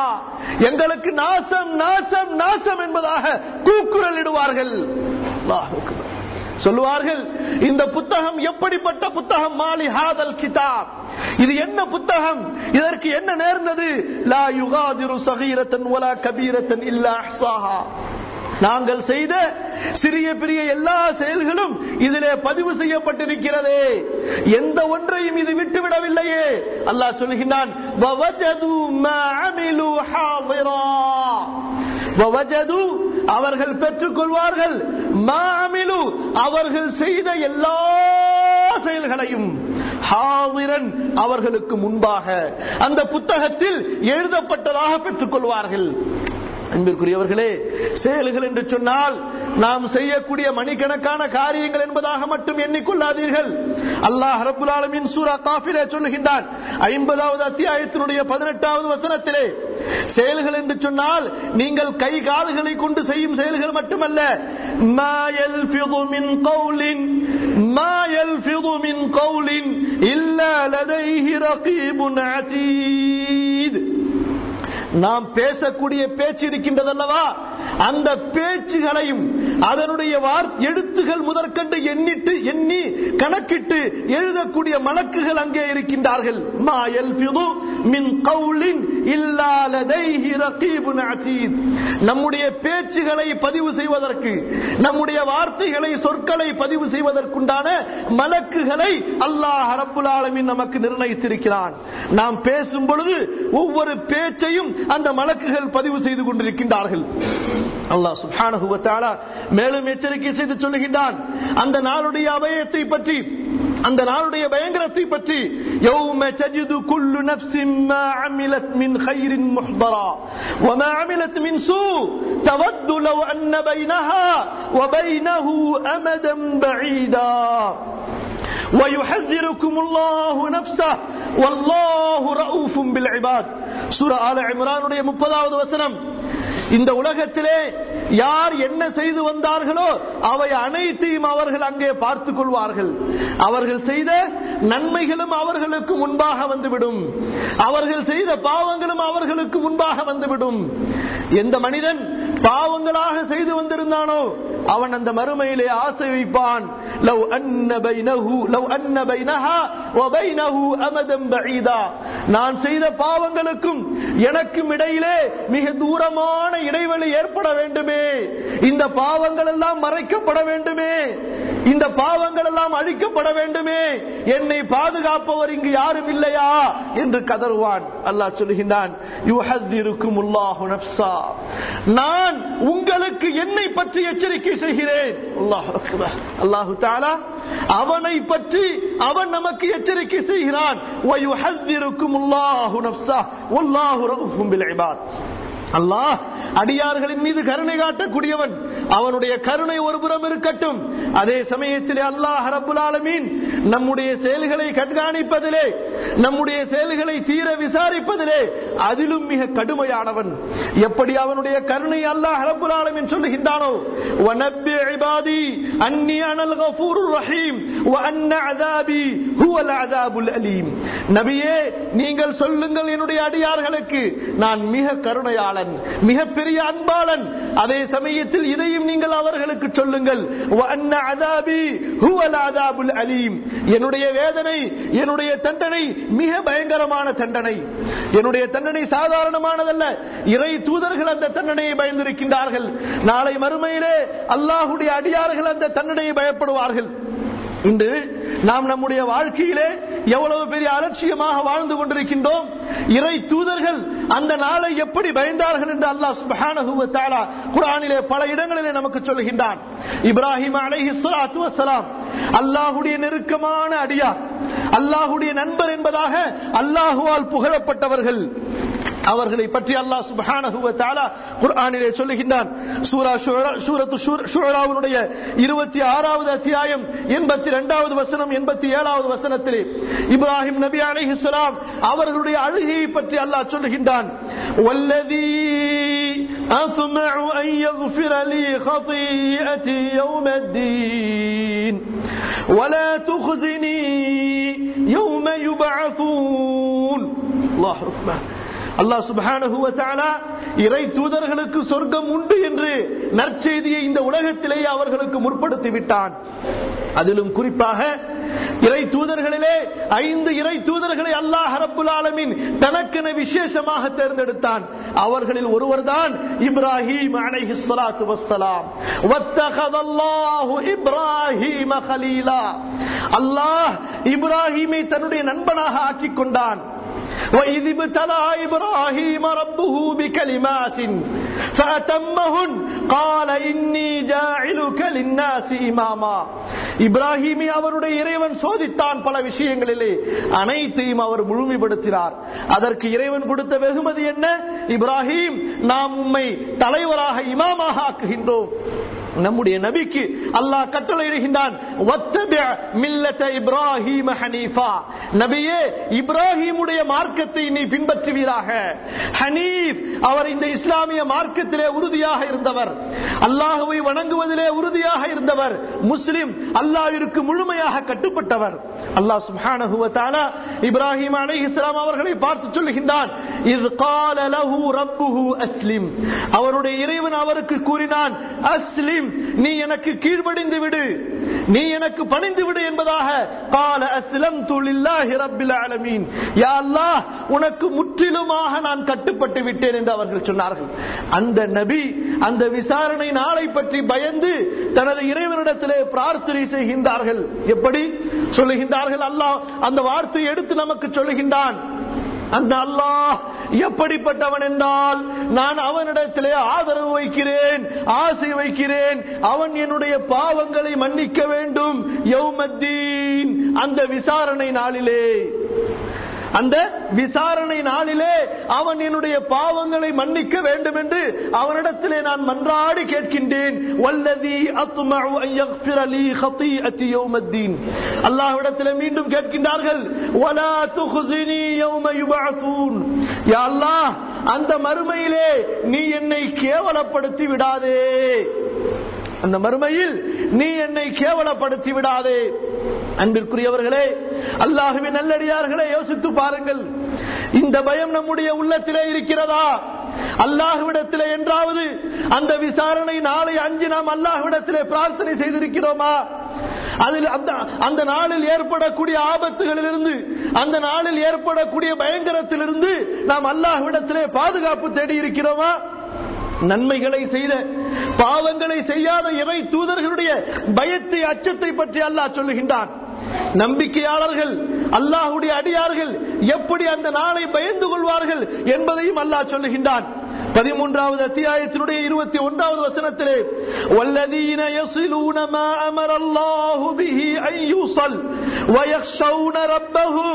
எங்களுக்கு நாசம் நாசம் நாசம் என்பதாக கூக்குரல் இடுவார்கள் அல்லாஹ் அக்பர். சொல்லுவார்கள் இந்த புத்தகம் எப்படிப்பட்ட புத்தகம் மாலி ஹாதல் கிதாப் இது என்ன புத்தகம் இதற்கு என்ன நேர்ந்தது லா யுகாதிரு சகீரத்தன் வலா கபீரத்தன் இல்லா அஹ்சாஹா நாங்கள் செய்த சிறிய பெரிய எல்லா செயல்களும் இதிலே பதிவு செய்யப்பட்டிருக்கிறதே எந்த ஒன்றையும் இது விட்டுவிடவில்லையே அல்லாஹ் சொல்கின்றான் "வவஜது மா அமிலு ஹாதிரா." வவஜது அவர்கள் பெற்றுக் கொள்வார்கள் மா அமிலு அவர்கள் செய்த எல்லா செயல்களையும் ஹாதிரன் அவர்களுக்கு முன்பாக அந்த புத்தகத்தில் எழுதப்பட்டதாக பெற்றுக் கொள்வார்கள் அன்பிற்குரியவர்களே செயல்கள் என்று சொன்னால் நாம் செய்யக்கூடிய மணிக்கணக்கான காரியங்கள் என்பதாக மட்டும் எண்ணிக்கொள்ளாதீர்கள் அல்லாஹ் ரப்புல் ஆலமீன் சூரா காஃபிலே சொல்லுகின்றான் ஐம்பதாவது அத்தியாயத்தினுடைய பதினெட்டாவது வசனத்திலே செயல்கள் என்று சொன்னால் நீங்கள் கை கால்களை கொண்டு செய்யும் செயல்கள் மட்டுமல்ல மா யல்ஃபிது மின் கௌலின் மா யல்ஃபிது மின் கௌலின் இல்லா லதைஹி ரகீபுன் அதீத் நாம் பேசக்கூடிய பேச்சு இருக்கின்றதல்லவா அந்த பேச்சுகளையும் அதனுடைய வார்- எழுத்துகள் முதற்கண்டு எண்ணிட்டு எண்ணி கணக்கிட்டு எழுதக்கூடிய மலக்குகள் அங்கே இருக்கின்றார்கள் மா யல்ஃபிது மின் கௌலின் இல்லா லதைஹி ரகீபுன் அதீத் நம்முடைய பேச்சுகளை பதிவு செய்வதற்கு நம்முடைய வார்த்தைகளை சொற்களை பதிவு செய்வதற்குண்டான மலக்குகளை அல்லாஹ் ரப்புல் ஆலமீன் நமக்கு நிர்ணயித்திருக்கிறான் நாம் பேசும் பொழுது ஒவ்வொரு பேச்சையும் அந்த மலக்குகள் பதிவு செய்து கொண்டிருக்கின்றார்கள் அல்லாஹ் சுப்ஹானஹு வ தஆலா மேலும் எச்சரிக்கை செய்து சொல்லுகின்றான் அந்த நாளுடைய அபயத்தை பற்றி அந்த நாளுடைய பயங்கரத்தை பற்றி يوم تجد كل نفس ما عملت من خير محضرا وما عملت من سوء تود لو أن بينها وبينه أمدا بعيدا ويحذركم الله نفسه والله رؤوف بالعباد சூரா ஆல இம்ரானுடைய முப்பதாவது வசனம் இந்த உலகத்திலே யார் என்ன செய்து வந்தார்களோ அவை அனைத்தையும் அவர்கள் அங்கே பார்த்துக் கொள்வார்கள் அவர்கள் செய்த நன்மைகளும் அவர்களுக்கு முன்பாக வந்துவிடும் அவர்கள் செய்த பாவங்களும் அவர்களுக்கு முன்பாக வந்துவிடும் எந்த மனிதன் பாவங்களாக செய்து வந்திருந்தானோ அவன் அந்த மறுமையிலே ஆசை வைப்பான் லவ் அன்ன பைனஹு லவ் அன்ன பைனஹா வ பைனஹு அமதம் பஈதா நான் செய்த பாவங்களுக்கும் எனக்கும் இடையிலே மிக தூரமான இடைவெளி ஏற்பட வேண்டுமே இந்த பாவங்கள் எல்லாம் மறைக்கப்பட வேண்டுமே இந்த பாவங்கள் எல்லாம் அழிக்கப்பட வேண்டுமே என்னை பாதுகாப்பவர் இங்கு யாரும் இல்லையா என்று கதறுவான் அல்லாஹ் சொல்லுகின்றான் யுஹத்திருக்கும் உல்லாஹு நப்சா நான் உங்களுக்கு என்னை பற்றி எச்சரிக்கை செய்கிறேன் அல்லாஹ் அக்பர். அல்லாஹு தாலா அவனை பற்றி அவன் நமக்கு எச்சரிக்கை செய்கிறான் وَيُحَذِّرُكُمُ اللَّهُ نَفْسَهُ وَاللَّهُ رَءُوفٌ بِالْعِبَادِ அல்லாஹ் அடியார்களின் மீது கருணை காட்டக்கூடியவன் அவனுடைய கருணை ஒருபுறம் இருக்கட்டும் அதே சமயத்திலே அல்லாஹ் ரப்புல் ஆலமீன் நம்முடைய செயல்களை கண்காணிப்பதிலே நம்முடைய செயல்களை தீர விசாரிப்பதிலே அதிலும் மிக கடுமையானவன் எப்படி அவனுடைய கருணை அல்லாஹ் ரப்புல் ஆலமீன் சொல்லுகின்றானோ وَنَبِّئْ عِبَادِي أَنِّي أَنَا الْغَفُورُ الرَّحِيمُ وَأَنَّ عَذَابِي هُوَ الْعَذَابُ الْأَلِيمُ நபியே நீங்கள் சொல்லுங்கள் என்னுடைய அடியார்களுக்கு நான் மிக கருணையாளன் மிக பெரிய அன்பாளன் அதே சமயத்தில் இதையும் நீங்கள் அவர்களுக்கு சொல்லுங்கள் وَأَنَّ عَذَابِي هُوَ الْعَذَابُ الْأَلِيمُ என்னுடைய வேதனை என்னுடைய தண்டனை மிக பயங்கரமான தண்டனை என்னுடைய தண்டனை சாதாரணமானதல்ல இறை தூதர்கள் அந்த தண்டனையை பயந்திருக்கின்றார்கள் நாளை மறுமையிலே அல்லாஹுடைய அடியார்கள் அந்த தண்டனையை பயப்படுவார்கள் இன்று நாம் நம்முடைய வாழ்க்கையிலே எவ்வளவு பெரிய அலட்சியமாக வாழ்ந்து கொண்டிருக்கின்றோம் இறை தூதர்கள் அந்த நாளை எப்படி பயந்தார்கள் என்று அல்லாஹ் சுப்ஹானஹு வ தஆலா குர்ஆனிலே பல இடங்களிலே நமக்கு சொல்லுகின்றான் இப்ராஹிம் அலைஹி ஸலாத்து வஸலாம் அல்லாஹ்வுடைய நெருக்கமான அடியார் அல்லாஹ்வுடைய நண்பர் என்பதாக அல்லாஹுவால் புகழப்பட்டவர்கள் அவர்களை பற்றி அல்லாஹ் சுப்ஹானஹு வ தஆலா குர்ஆனிலே சொல்லுகின்றான் சூரா ஷுரா சூரத்து ஷுராவுடைய 26வது அத்தியாயம் 82வது வசனம் 87வது வசனத்திலே இப்ராஹிம் நபி அலைஹிஸ்ஸலாம் அவர்களுடைய அழுகையை பற்றி அல்லாஹ் சொல்லுகின்றான் வல்லதி أطمع أن يغفر لي خطيئتي يوم الدين ولا تخزني يوم يبعثون الله أكبر அல்லாஹ் சுப்ஹானஹு வ தஆலா இறை தூதர்களுக்கு சொர்க்கம் உண்டு என்று நற்செய்தியை இந்த உலகத்திலேயே அவர்களுக்கு முற்படுத்தி விட்டான் அதிலும் குறிப்பாக இறை தூதர்களிலே ஐந்து இறை தூதர்களை அல்லாஹ் ரப்புல் ஆலமீன் தனக்கென விசேஷமாக தேர்ந்தெடுத்தான் அவர்களில் ஒருவர்தான் இப்ராஹிம் அலைஹிஸ் ஸலாத்து வஸ்ஸலாம் வத்தகதல்லாஹு இப்ராஹீம கலீலா அல்லாஹ் இப்ராஹீமை தன்னுடைய நண்பனாக ஆக்கிக் கொண்டான் وإذ ابتلى إبراهيم ربه بكلمات فأتمهن قال إني جاعلك للناس إماما இப்ராஹிமி அவருடைய இறைவன் சோதித்தான் பல விஷயங்களிலே அனைத்தையும் அவர் முழுமைப்படுத்தினார் அதற்கு இறைவன் கொடுத்த வெகுமதி என்ன இப்ராஹிம் நாம் உம்மை தலைவராக இமாமாக ஆக்குகின்றோம் நம்முடைய நபிக்கு அல்லாஹ் கட்டளையிடுகின்றான் இப்ராஹிம் ஹனீஃபா நபியே இப்ராஹிமுடைய மார்க்கத்தை நீ பின்பற்றுவீராக ஹனீப் அவர் இந்த இஸ்லாமிய மார்க்கத்திலே உறுதியாக இருந்தவர் அல்லாஹுவை வணங்குவதிலே உறுதியாக இருந்தவர் முஸ்லிம் அல்லாஹ்விற்கு முழுமையாக கட்டுப்பட்டவர் அல்லாஹ் சுப்ஹானஹு வ தஆலா இப்ராஹிம் அலைஹிஸ்ஸலாம் அவர்களை பார்த்து சொல்லுகின்றான் இஸ் قال له ربه اسلم அவருடைய இறைவன் அவருக்கு கூறினான் அஸ்லிம் நீ எனக்கு கீழ்ப்படிந்து விடு நீ எனக்கு பணிந்து விடு என்பதாக கால அஸ்லம் துலில்லாஹி ரப்பில் ஆலமீன் யா அல்லாஹ் உனக்கு முற்றிலுமாக நான் கட்டுப்பட்டு விட்டேன் என்று அவர்கள் சொன்னார்கள் அந்த நபி அந்த விசாரணை நாளை பற்றி பயந்து தனது இறைவனிடத்திலே பிரார்த்தனை செய்கின்றார்கள் எப்படி சொல்லுகின்றார்கள் அல்லாஹ் அந்த வார்த்தையை எடுத்து நமக்கு சொல்லுகின்றான் அந்த அல்லாஹ் எப்படிப்பட்டவன் என்றால் நான் அவனிடத்திலே ஆதரவு வைக்கிறேன் ஆசை வைக்கிறேன் அவன் என்னுடைய பாவங்களை மன்னிக்க வேண்டும் யௌமத்தீன் அந்த விசாரணை நாளிலே அந்த விசாரணை நாளிலே அவன் என்னுடைய பாவங்களை மன்னிக்க வேண்டும் என்று அவனிடத்திலே நான் மன்றாடி கேட்கின்றேன் வல்லதி அத்மஉ அன் யக்ஃபிர லீ خطيئتي يوم الدين அல்லாஹ்விடத்திலே மீண்டும் கேட்கின்றார்கள் வலா துഖ்ஸினி யௌம யுபஅஸூன் யா அல்லாஹ் அந்த மறுமையிலே நீ என்னை கேவலப்படுத்தி விடாதே அந்த மறுமையில் நீ என்னை கேவலப்படுத்தி விடாதே அன்பிற்குரியவர்களே அல்லாஹுவின் நல்லடியார்களே யோசித்து பாருங்கள் இந்த பயம் நம்முடைய உள்ளத்திலே இருக்கிறதா அல்லாஹ்விடத்திலே என்றாவது அந்த விசாரணை நாளை அஞ்சு நாம் அல்லாஹ்விடத்திலே பிரார்த்தனை செய்திருக்கிறோமா அதில் அந்த அந்த நாளில் ஏற்படக்கூடிய ஆபத்துகளிலிருந்து அந்த நாளில் ஏற்படக்கூடிய பயங்கரத்திலிருந்து நாம் அல்லாஹ்விடத்திலே பாதுகாப்பு தேடி இருக்கிறோமா நன்மைகளை செய்த பாவங்களை செய்யாத இறை தூதர்களுடைய பயத்தை அச்சத்தை பற்றி அல்லாஹ் சொல்லுகின்றான் நம்பிக்கையாளர்கள் அல்லாஹுடைய அடியார்கள் எப்படி அந்த நாளை பயந்து கொள்வார்கள் என்பதையும் அல்லாஹ் சொல்லுகின்றான் பதிமூன்றாவது அத்தியாயத்தினுடைய இருபத்தி ஒன்றாவது வசனத்திலே வல்லதீன யசிலூன மா அமர அல்லாஹு பிஹி அன் யூசல் ويخشون ربهم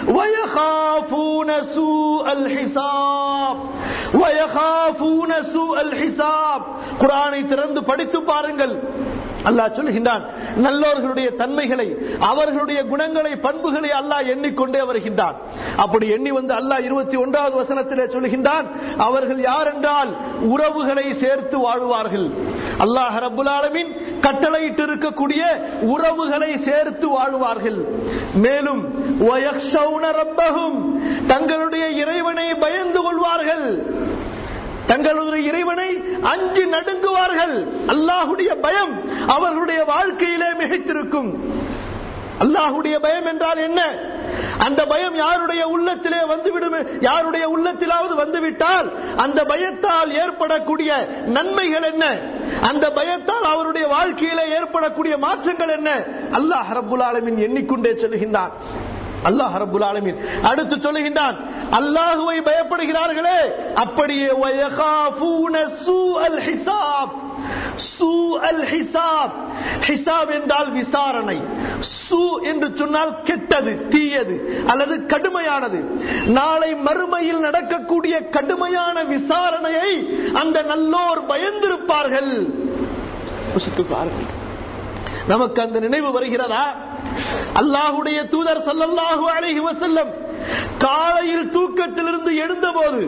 ويخافون سوء الحساب ويخافون سوء الحساب குர்ஆனை திறந்து படித்து பாருங்கள் அல்லாஹ் சொல்கின்றான் நல்லோர்களுடைய தன்மைகளை அவர்களுடைய குணங்களை பண்புகளை அல்லாஹ் எண்ணிக்கொண்டே வருகின்றான் அப்படி எண்ணி வந்து அல்லாஹ் இருபத்தி ஒன்றாவது வசனத்திலே சொல்கின்றான் அவர்கள் யார் என்றால் உறவுகளை சேர்த்து வாழ்வார்கள் அல்லாஹ் ரப்புல் ஆலமீன் கட்டளையிட்டு இருக்கக்கூடிய உறவுகளை சேர்த்து வாழ்வார்கள் மேலும் வயக்ஷௌன ரப்பஹும் தங்களுடைய இறைவனை பயந்து கொள்வார்கள் தங்களுடைய இறைவனை அஞ்சு நடுங்குவார்கள் அல்லாஹுடைய பயம் அவர்களுடைய வாழ்க்கையிலே மிகைத்திருக்கும் அல்லாஹுடைய பயம் என்றால் என்ன அந்த பயம் யாருடைய உள்ளத்திலே வந்துவிடும் யாருடைய உள்ளத்திலாவது வந்துவிட்டால் அந்த பயத்தால் ஏற்படக்கூடிய நன்மைகள் என்ன அந்த பயத்தால் அவருடைய வாழ்க்கையிலே ஏற்படக்கூடிய மாற்றங்கள் என்ன அல்லாஹ் ரப்புல் ஆலமின் எண்ணிக்கொண்டே சொல்கின்றான் அல்லாஹ் ரப்புல் ஆலமீன் அடுத்து சொல்லுகின்றான் அல்லாஹுவை பயப்படுகிறார்களே அப்படியே வயகாஃபூன சூஅல் ஹிசாப் சூஅல் ஹிசாப் ஹிசாப் என்றால் விசாரணை சூ என்று சொன்னால் கெட்டது தீயது அல்லது கடுமையானது நாளை மறுமையில் நடக்கக்கூடிய கடுமையான விசாரணையை அந்த நல்லோர் பயந்திருப்பார்கள் யோசித்து பாருங்கள் நமக்கு அந்த நினைவு வருகிறதா அல்லாஹுடைய தூதர் சல்லல்லாஹு அலைஹி வஸல்லம் காலையில் தூக்கத்திலிருந்து எழுந்தபோது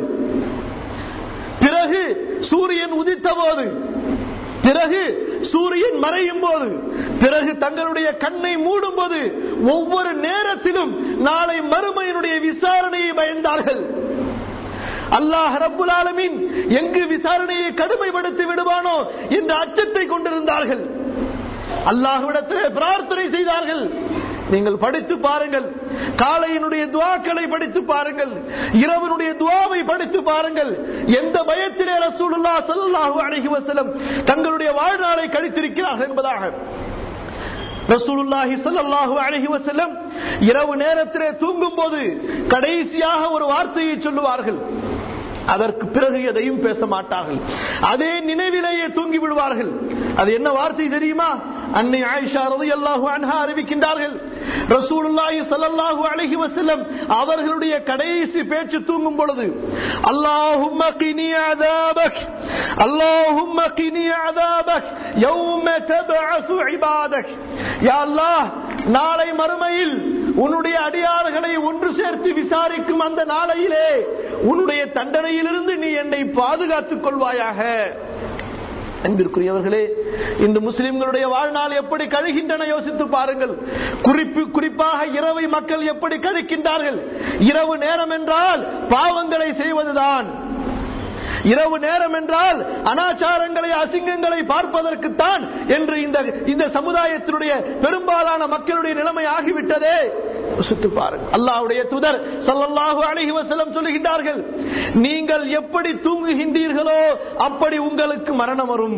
பிறகு சூரியன் உதித்த போது பிறகு சூரியன் மறையும் போது பிறகு தங்களுடைய கண்ணை மூடும் போது ஒவ்வொரு நேரத்திலும் நாளை மறுமையினுடைய விசாரணையை பயந்தார்கள் அல்லாஹ் ரப்புல் ஆலமீன் எங்கு விசாரணையை கடுமைப்படுத்தி விடுவானோ என்ற அச்சத்தை கொண்டிருந்தார்கள் அல்லாஹ்விடத்திலே பிரார்த்தனை செய்தார்கள் நீங்கள் படித்து பாருங்கள் காலையினுடைய துவாக்களை படித்து பாருங்கள் இரவனுடைய துவாவை படித்து பாருங்கள் எந்த பயத்திலே ரசூலுல்லாஹ் ஸல்லல்லாஹு அலைஹி வஸல்லம் தங்களுடைய வாழ்நாளை கழித்திருக்கிறார்கள் என்பதாக ரசூலுல்லாஹி ஸல்லல்லாஹு அலைஹி வஸல்லம் இரவு நேரத்திலே தூங்கும் போது கடைசியாக ஒரு வார்த்தையை சொல்லுவார்கள் அதற்கு பிறகு எதையும் பேச மாட்டார்கள் அதே நினைவிலேயே தூங்கி விடுவார்கள் அது என்ன வார்த்தை தெரியுமா அன்னை ஆயிஷா ரலியல்லாஹு அன்ஹா அறிவிக்கின்றார்கள் ரசூலுல்லாஹி ஸல்லல்லாஹு அலைஹி வஸல்லம் அவர்களுடைய கடைசி பேச்சு தூங்கும் பொழுது அல்லாஹும்ம கினி அதாபக் அல்லாஹும்ம கினி அதாபக் யௌம தபஅசு இபாதக் யா அல்லாஹ் நாளை மறுமையில் உன்னுடைய அடியார்களை ஒன்று சேர்த்து விசாரிக்கும் அந்த நாளையிலே உன்னுடைய தண்டனையிலிருந்து நீ என்னை பாதுகாத்துக் கொள்வாயாக அன்பிற்குரியவர்களே இன்று முஸ்லிம்களுடைய வாழ்நாள் எப்படி கழிகின்றன யோசித்து பாருங்கள் குறிப்பு குறிப்பாக இரவை மக்கள் எப்படி கழிக்கின்றார்கள் இரவு நேரம் என்றால் பாவங்களை செய்வதுதான் இரவு நேரம் என்றால் அனாச்சாரங்களை அசிங்கங்களை பார்ப்பதற்குத்தான் என்று இந்த இந்த சமுதாயத்தினுடைய பெரும்பாலான மக்களுடைய நிலைமை ஆகிவிட்டதே யோசித்து பாருங்கள் அல்லாஹ்வுடைய தூதர் ஸல்லல்லாஹு அலைஹி வஸல்லம் சொல்லுகின்றார்கள் நீங்கள் எப்படி தூங்குகின்றீர்களோ அப்படி உங்களுக்கு மரணம் வரும்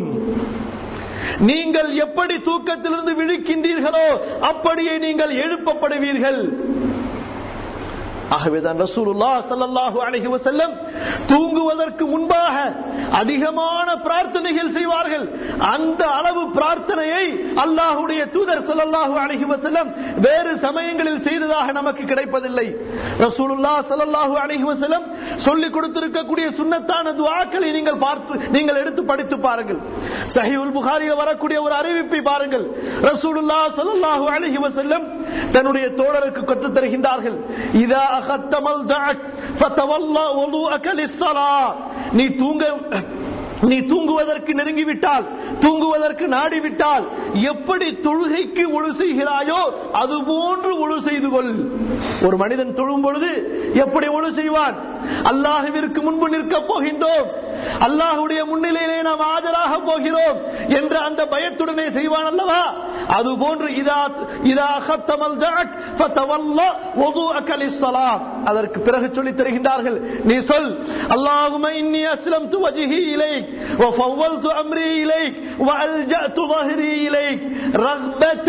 நீங்கள் எப்படி தூக்கத்திலிருந்து விழிக்கின்றீர்களோ அப்படியே நீங்கள் எழுப்பப்படுவீர்கள் ஆகவேதான் ரசூலுல்லா ஸல்லல்லாஹு அலைஹி வஸல்லம் தூங்குவதற்கு முன்பாக அதிகமான பிரார்த்தனைகள் செய்வார்கள் அந்த அளவு பிரார்த்தனையை அல்லாஹ்வுடைய தூதர் ஸல்லல்லாஹு அலைஹி வஸல்லம் வேறு சமயங்களில் செய்ததாக நமக்கு கிடைப்பதில்லை ரசூலுல்லா ஸல்லல்லாஹு அலைஹி வஸல்லம் சொல்லிக் கொடுத்திருக்கக்கூடிய சுன்னத்தான துஆக்களை நீங்கள் பார்த்து நீங்கள் எடுத்து படித்து பாருங்கள் சஹீஹுல் புகாரியில் வரக்கூடிய ஒரு அறிவிப்பை பாருங்கள் ரசூலுல்லா ஸல்லல்லாஹு அலைஹி வஸல்லம் தன்னுடைய தோழருக்கு கற்றுத் தருகின்றார்கள் இதா அகத்தமல் தஅக் ஃபதவல்லா வுதுஅக லிஸ்ஸலா நீ தூங்க நீ தூங்குவதற்கு நெருங்கிவிட்டால் தூங்குவதற்கு நாடிவிட்டால் எப்படி தொழுகைக்கு ஒழு செய்கிறாயோ அது போன்று ஒழு செய்து கொள் ஒரு மனிதன் தொழும் பொழுது எப்படி ஒழு செய்வான் அல்லாஹுவிற்கு முன்பு நிற்கப் போகின்றோம் அல்லாஹுடைய முன்னிலையிலே நாம் ஆஜராக போகிறோம் என்ற அந்த பயத்துடனே செய்வான் அல்லவா அது போன்று இதா இதா அகத்தமல் ஜஅக் ஃபதவல்லா வுதுஅக லிஸ்ஸலாத் அதற்கு பிறகு சொல்லித் தருகின்றார்கள் நீ சொல் அல்லாஹும்ம இன்னி அஸ்லம்து வஜ்ஹி இலைக் وفوضت أمري إليك وألجأت ظهري إليك رغبة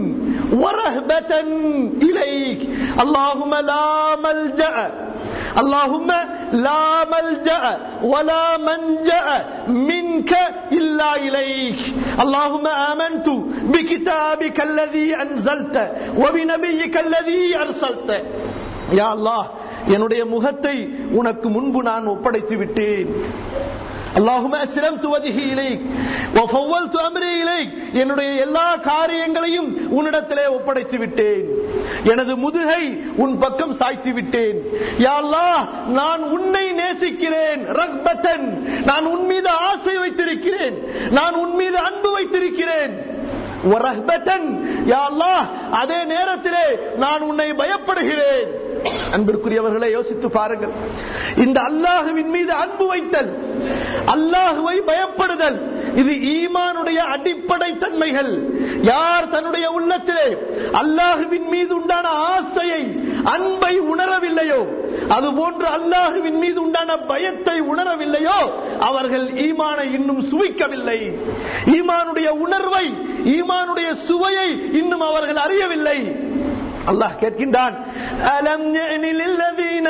ورهبة إليك اللهم لا ملجأ اللهم لا ملجأ ولا منجأ منك إلا إليك اللهم آمنت بكتابك الذي أنزلت وبنبيك الذي أرسلت يا الله என்னுடைய முகத்தை உனக்கு முன்பு நான் ஒப்படைத்து விட்டேன் اللهم اسلمت وجهي اليك وفوضت امري اليك என்னுடைய எல்லா காரியங்களையும் உன்னிடத்திலே ஒப்படைத்து விட்டேன் எனது முதுகை உன் பக்கம் சாய்த்து விட்டேன் யா அல்லாஹ் நான் உன்னை நேசிக்கிறேன் ரக்பத்தன் நான் உன் மீது ஆசை வைத்திருக்கிறேன் நான் உன் மீது அன்பு வைத்திருக்கிறேன் வரஹ்பத்தன் யா அல்லாஹ் அதே நேரத்திலே நான் உன்னை பயப்படுகிறேன் அன்பிற்குரியவர்களை யோசித்து பாருங்கள் இந்த அல்லாஹுவின் மீது அன்பு வைத்தல் அல்லாஹுவை பயப்படுதல் இது ஈமானுடைய அடிப்படை தன்மைகள் யார் தன்னுடைய உள்ளத்திலே அல்லாஹுவின் மீது உண்டான ஆசையை அன்பை உணரவில்லையோ அதுபோன்று அல்லாஹுவின் மீது உண்டான பயத்தை உணரவில்லையோ அவர்கள் ஈமானை இன்னும் சுவைக்கவில்லை ஈமானுடைய உணர்வை ஈமானுடைய சுவையை இன்னும் அவர்கள் அறியவில்லை அல்லாஹ் கேட்கின்றான் அலம் للذين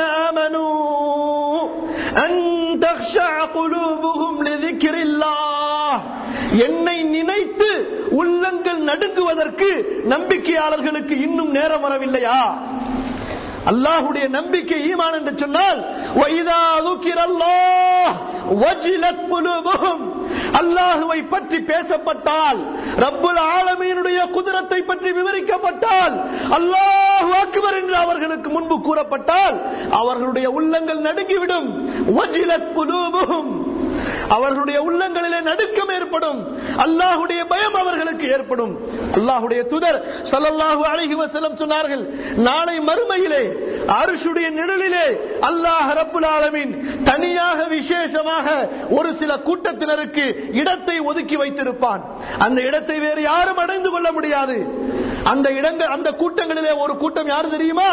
آمنوا أن تخشع قلوبهم لذكر الله என்னை நினைத்து உள்ளங்கள் நடுங்குவதற்கு நம்பிக்கையாளர்களுக்கு இன்னும் நேரம் வரவில்லையா அல்லாஹுடைய நம்பிக்கை ஈமான் என்று சொன்னால் وَإِذَا ذُكِرَ اللَّهُ وَجِلَتْ قُلُوبُهُمْ அல்லாஹுவை பற்றி பேசப்பட்டால் ரப்புல் ஆலமீனுடைய குதிரத்தை பற்றி விவரிக்கப்பட்டால் அல்லாஹ் அக்பர் என்று அவர்களுக்கு முன்பு கூறப்பட்டால் அவர்களுடைய உள்ளங்கள் நடுங்கிவிடும் வஜிலத் குலூபுஹும் அவர்களுடைய உள்ளங்களிலே நடுக்கம் ஏற்படும் அல்லாஹுடைய பயம் அவர்களுக்கு ஏற்படும் அல்லாஹுடைய துதர் சல்லல்லாஹு அலைஹி வஸல்லம் சொன்னார்கள் நாளை மறுமையிலே அரிசுடைய நிழலிலே அல்லாஹ் ரப்புல் ஆலமீன் தனியாக விசேஷமாக ஒரு சில கூட்டத்தினருக்கு இடத்தை ஒதுக்கி வைத்திருப்பான் அந்த இடத்தை வேறு யாரும் அடைந்து கொள்ள முடியாது அந்த இடங்கள் அந்த கூட்டங்களிலே ஒரு கூட்டம் யார் தெரியுமா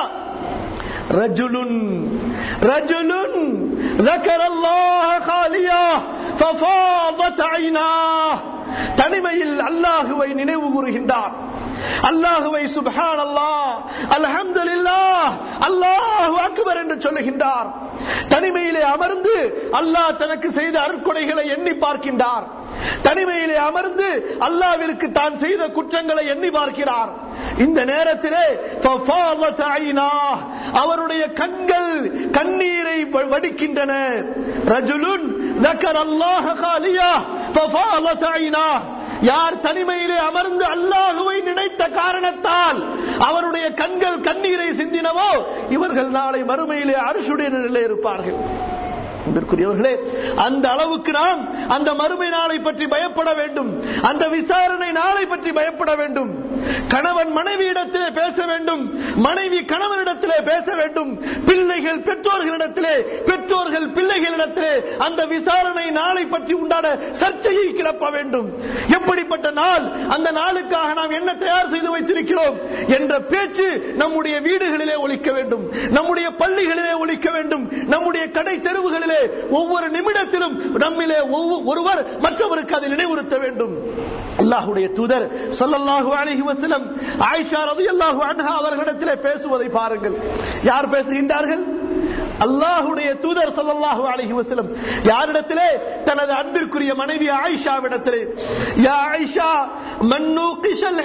رجل رجل ذكر الله خاليا ففاضت عيناه தனிமையில் அல்லாஹுவை நினைவு கூறுகின்றார் அல்லாஹுவை சுபஹான் அல்லாஹ் அல்ஹம்துலில்லாஹ் அல்லாஹு அக்பர் என்று சொல்லுகின்றார் தனிமையிலே அமர்ந்து அல்லாஹ் தனக்கு செய்த அருட்கொடைகளை எண்ணி பார்க்கின்றார் தனிமையிலே அமர்ந்து அல்லாவிற்கு தான் செய்த குற்றங்களை எண்ணி பார்க்கிறார் இந்த நேரத்திலே ففاضت عيناه அவருடைய கண்கள் கண்ணீரை வ- வடிக்கின்றன ரஜுலுன் ذكر الله خاليا ففاضت عيناه யார் தனிமையிலே அமர்ந்து அல்லாஹுவை நினைத்த காரணத்தால் அவருடைய கண்கள் கண்ணீரை சிந்தினவோ இவர்கள் நாளை மறுமையிலே அரசுடைய நிலையிலே இருப்பார்கள் அன்பிற்குரியவர்களே அந்த அளவுக்கு நாம் அந்த மறுமை நாளை பற்றி பயப்பட வேண்டும் அந்த விசாரணை நாளை பற்றி பயப்பட வேண்டும் கணவன் மனைவியிடத்திலே பேச வேண்டும் மனைவி கணவனிடத்திலே பேச வேண்டும் பிள்ளைகள் பெற்றோர்களிடத்திலே பெற்றோர்கள் பிள்ளைகளிடத்திலே அந்த விசாரணை நாளை பற்றி உண்டான சர்ச்சையை கிளப்ப வேண்டும் எப்படிப்பட்ட நாள் அந்த நாளுக்காக நாம் என்ன தயார் செய்து வைத்திருக்கிறோம் என்ற பேச்சு நம்முடைய வீடுகளிலே ஒலிக்க வேண்டும் நம்முடைய பள்ளிகளிலே ஒலிக்க வேண்டும் நம்முடைய கடை தெருவுகளிலே வாழ்விலே ஒவ்வொரு நிமிடத்திலும் நம்மிலே ஒவ்வொ- ஒருவர் மற்றவருக்கு அதை நினைவுறுத்த வேண்டும் அல்லாஹ்வுடைய தூதர் ஸல்லல்லாஹு அலைஹி வஸல்லம் ஆயிஷா ரலியல்லாஹு அன்ஹா அவர்களிடத்திலே பேசுவதை பாருங்கள் யார் பேசுகின்றார்கள் அல்லாஹ்வுடைய தூதர் ஸல்லல்லாஹு அலைஹி வஸல்லம் யாரிடத்திலே தனது அன்பிற்குரிய மனைவி ஆயிஷாவிடத்திலே யா ஆயிஷா மன்னூகிஷல்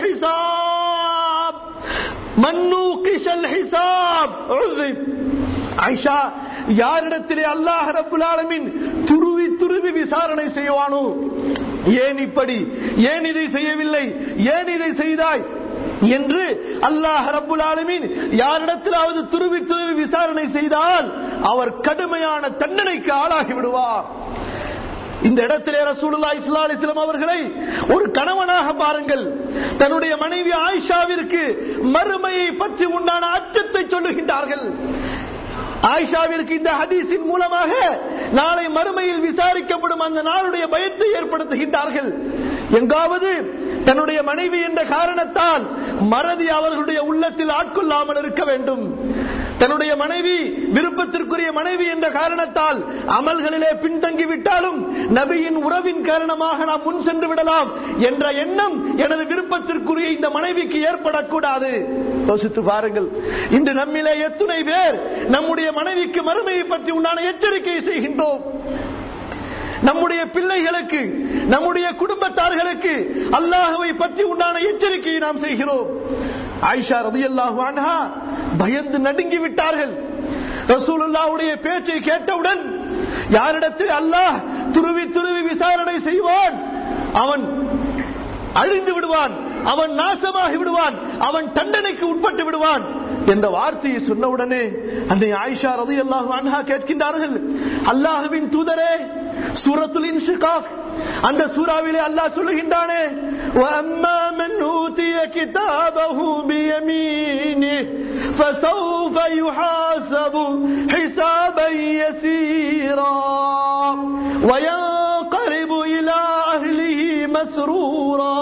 ஹிசாப் மன்னூகிஷல் ஹிசாப் உஸிப் ஆயிஷா யாரிடத்திலே அல்லாஹ் ரப்புல் ஆலமீன் துருவி துருவி விசாரணை செய்வானோ ஏன் இப்படி ஏன் இதை செய்யவில்லை ஏன் இதை செய்தாய் என்று அல்லாஹ் ரப்புல் ஆலமீன் யாரிடத்திலாவது துருவி துருவி விசாரணை செய்தால் அவர் கடுமையான தண்டனைக்கு ஆளாகி விடுவார் இந்த இடத்திலே ரசூலுல்லாஹி ஸல்லல்லாஹு அலைஹி வஸல்லம் அவர்களை ஒரு கணவனாக பாருங்கள் தன்னுடைய மனைவி ஆயிஷாவிற்கு மறுமையை பற்றி உண்டான அச்சத்தை சொல்லுகின்றார்கள் ஆயிஷாவிற்கு இந்த ஹதீஸின் மூலமாக நாளை மறுமையில் விசாரிக்கப்படும் அந்த நாளுடைய பயத்தை ஏற்படுத்துகின்றார்கள் எங்காவது தன்னுடைய மனைவி என்ற காரணத்தால் மறதி அவர்களுடைய உள்ளத்தில் ஆட்கொள்ளாமல் இருக்க வேண்டும் தன்னுடைய மனைவி விருப்பத்திற்குரிய மனைவி என்ற காரணத்தால் அமல்களிலே பின்தங்கி விட்டாலும் நபியின் உறவின் காரணமாக நாம் முன் சென்று விடலாம் என்ற எண்ணம் எனது விருப்பத்திற்குரிய இந்த மனைவிக்கு ஏற்படக்கூடாது யோசித்து பாருங்கள் இன்று நம்மிலே எத்துணை பேர் நம்முடைய மனைவிக்கு மறுமையை பற்றி உண்டான எச்சரிக்கையை செய்கின்றோம் நம்முடைய பிள்ளைகளுக்கு நம்முடைய குடும்பத்தார்களுக்கு அல்லாஹுவை பற்றி உண்டான எச்சரிக்கையை நாம் செய்கிறோம் ஆயிஷா ரதியல்லாஹு அன்ஹா பயந்து நடுங்கி விட்டார்கள் ரசூலுல்லாஹ்வுடைய பேச்சை கேட்டவுடன் யாரிடத்தில் அல்லாஹ் துருவி துருவி விசாரணை செய்வான் அவன் அழிந்து விடுவான் அவன் நாசமாகி விடுவான் அவன் தண்டனைக்கு உட்பட்டு விடுவான் என்ற வார்த்தையை சொன்னவுடனே அன்னை ஆயிஷா ரதியல்லாஹு அன்ஹா கேட்கின்றார்கள் அல்லாஹுவின் தூதரே சூரத்துல் இன்ஷிகாக் அந்த சூறாவிலே அல்லாஹ் சொல்லுகின்றானே وَأَمَّا مَنْ أُوتِيَ كِتَابَهُ بِيَمِينِهِ فَسَوْفَ يُحَاسَبُ حِسَابًا يَسِيرًا وَيَنقَلِبُ إِلَى أَهْلِهِ مَسْرُورًا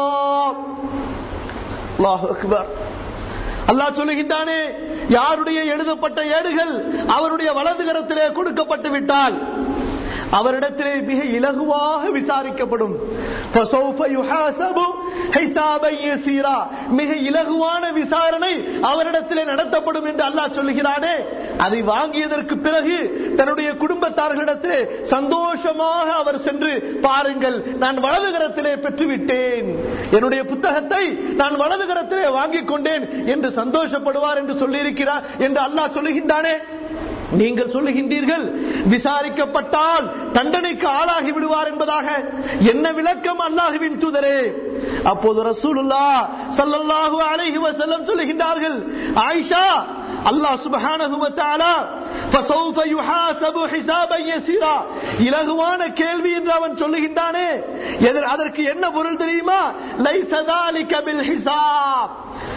அல்லாஹ் அக்பர் அல்லாஹ் சொல்லுகின்றானே யாருடைய எழுதப்பட்ட ஏடுகள் அவருடைய வலது கரத்திலே கொடுக்கப்பட்டு விட்டால் அவரிடத்திலே மிக இலகுவாக விசாரிக்கப்படும் فَسَوْفَ يُحَاسَبُ حِسَابًا يَسِيرًا. மிக இலகுவான விசாரணை அவரிடத்திலே நடத்தப்படும் என்று அல்லாஹ் சொல்லுகிறானே அதை வாங்கியதற்கு பிறகு தன்னுடைய குடும்பத்தார்களிடத்திலே சந்தோஷமாக அவர் சென்று பாருங்கள் நான் வலது கரத்திலே பெற்றுவிட்டேன் என்னுடைய புத்தகத்தை நான் வலது கரத்திலே வாங்கிக் கொண்டேன் என்று சந்தோஷப்படுவார் என்று சொல்லியிருக்கிறார் என்று அல்லாஹ் சொல்லுகின்றானே நீங்கள் சொல்லுகின்றீர்கள் விசாரிக்கப்பட்டால் தண்டனைக்கு ஆளாகி விடுவார் என்பதாக என்ன விளக்கம் அல்லாஹுவின் தூதரே அப்போது ரசூலுல்லா ஸல்லல்லாஹு அலைஹி வஸல்லம் சொல்லுகின்றார்கள் ஆயிஷா அல்லாஹ் சுப்ஹானஹு வ தஆலா فسوف يحاسب حسابا يسيرا இலகுவான கேள்வி என்று அவன் சொல்லுகின்றானே எதிர் அதற்கு என்ன பொருள் தெரியுமா லைஸ ذلك بالحساب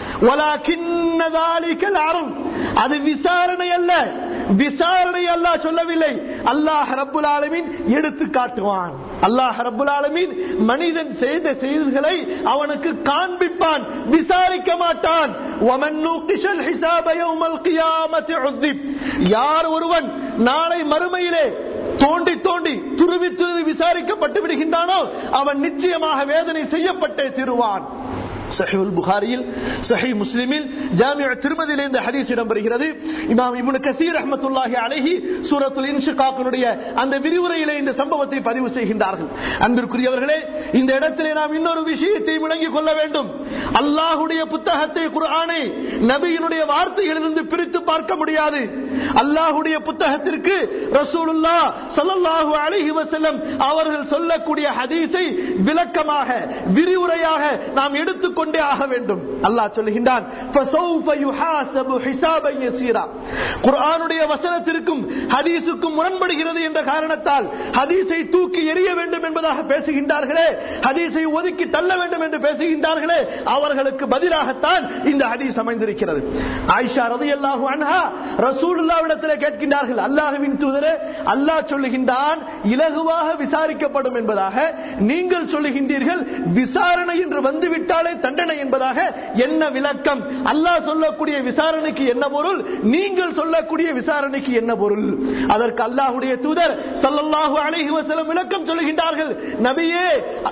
ولكن ذلك العرض அது விசாரணை அல்ல விசாரணை அல்லாஹ் சொல்லவில்லை அல்லாஹ் ரப்புல் ஆலமீன் எடுத்து காட்டுவான் அல்லாஹ் ரப்புல் ஆலமீன் மனிதன் செய்த செயல்களை அவனுக்கு காண்பிப்பான் விசாரிக்க மாட்டான் ومن نوقش الحساب يوم القيامة عذب யார் ஒருவன் நாளை மறுமையிலே தோண்டி தோண்டி துருவி துருவி விசாரிக்கப்பட்டு விடுகின்றானோ அவன் நிச்சயமாக வேதனை செய்யப்பட்டே திருவான் சஹீல் புகாரியில் சஹீ முஸ்லிமில் ஜாமியா திருமதியிலே இந்த ஹதீஸ் இடம்பெறுகிறது இமாம் இப்னு கசீர் ரஹ்மத்துல்லாஹி அலைஹி சூரத்துல் இன்ஷிகாக்கினுடைய அந்த விரிவுரையிலே இந்த சம்பவத்தை பதிவு செய்கின்றார்கள் அன்பிற்குரியவர்களே இந்த இடத்திலே நாம் இன்னொரு விஷயத்தை விளங்கிக் கொள்ள வேண்டும் அல்லாஹுடைய புத்தகத்தை குர்ஆனை நபியினுடைய வார்த்தைகளிலிருந்து பிரித்து பார்க்க முடியாது அல்லாஹுடைய புத்தகத்திற்கு ரசூலுல்லா ஸல்லல்லாஹு அலைஹி வஸல்லம் அவர்கள் சொல்லக்கூடிய ஹதீஸை விளக்கமாக விரிவுரையாக நாம் எடுத்துக்கொண்டே ஆக வேண்டும் அல்லாஹ் சொல்லுகின்றான் فَسَوْفَ يُحَاسَبُ حِسَابًا يَسِيرًا குர்ஆனுடைய வசனத்திற்கும் ஹதீஸுக்கும் முரண்படுகிறது என்ற காரணத்தால் ஹதீஸை தூக்கி எறிய வேண்டும் என்பதாக பேசுகின்றார்களே ஹதீஸை ஒதுக்கி தள்ள வேண்டும் என்று பேசுகின்றார்களே அவர்களுக்கு பதிலாகத்தான் இந்த ஹதீஸ் அமைந்திருக்கிறது ஆயிஷா ரலியல்லாஹு அன்ஹா ரசூலுல்லாஹ்விடத்திலே கேட்கின்றார்கள் அல்லாஹ்வின் தூதரே அல்லாஹ் சொல்லுகின்றான் இலகுவாக விசாரிக்கப்படும் என்பதாக நீங்கள் சொல்லுகின்றீர்கள் விசாரணை என்று வந்துவிட்டாலே தண்டனை என்பதாக என்ன விளக்கம் அல்லாஹ் சொல்லக்கூடிய விசாரணைக்கு என்ன பொருள் நீங்கள் சொல்லக்கூடிய விசாரணைக்கு என்ன பொருள் அதற்கு அல்லாஹ்வுடைய தூதர் ஸல்லல்லாஹு அலைஹி வஸல்லம் விளக்கம் சொல்லுகின்றார்கள் நபியே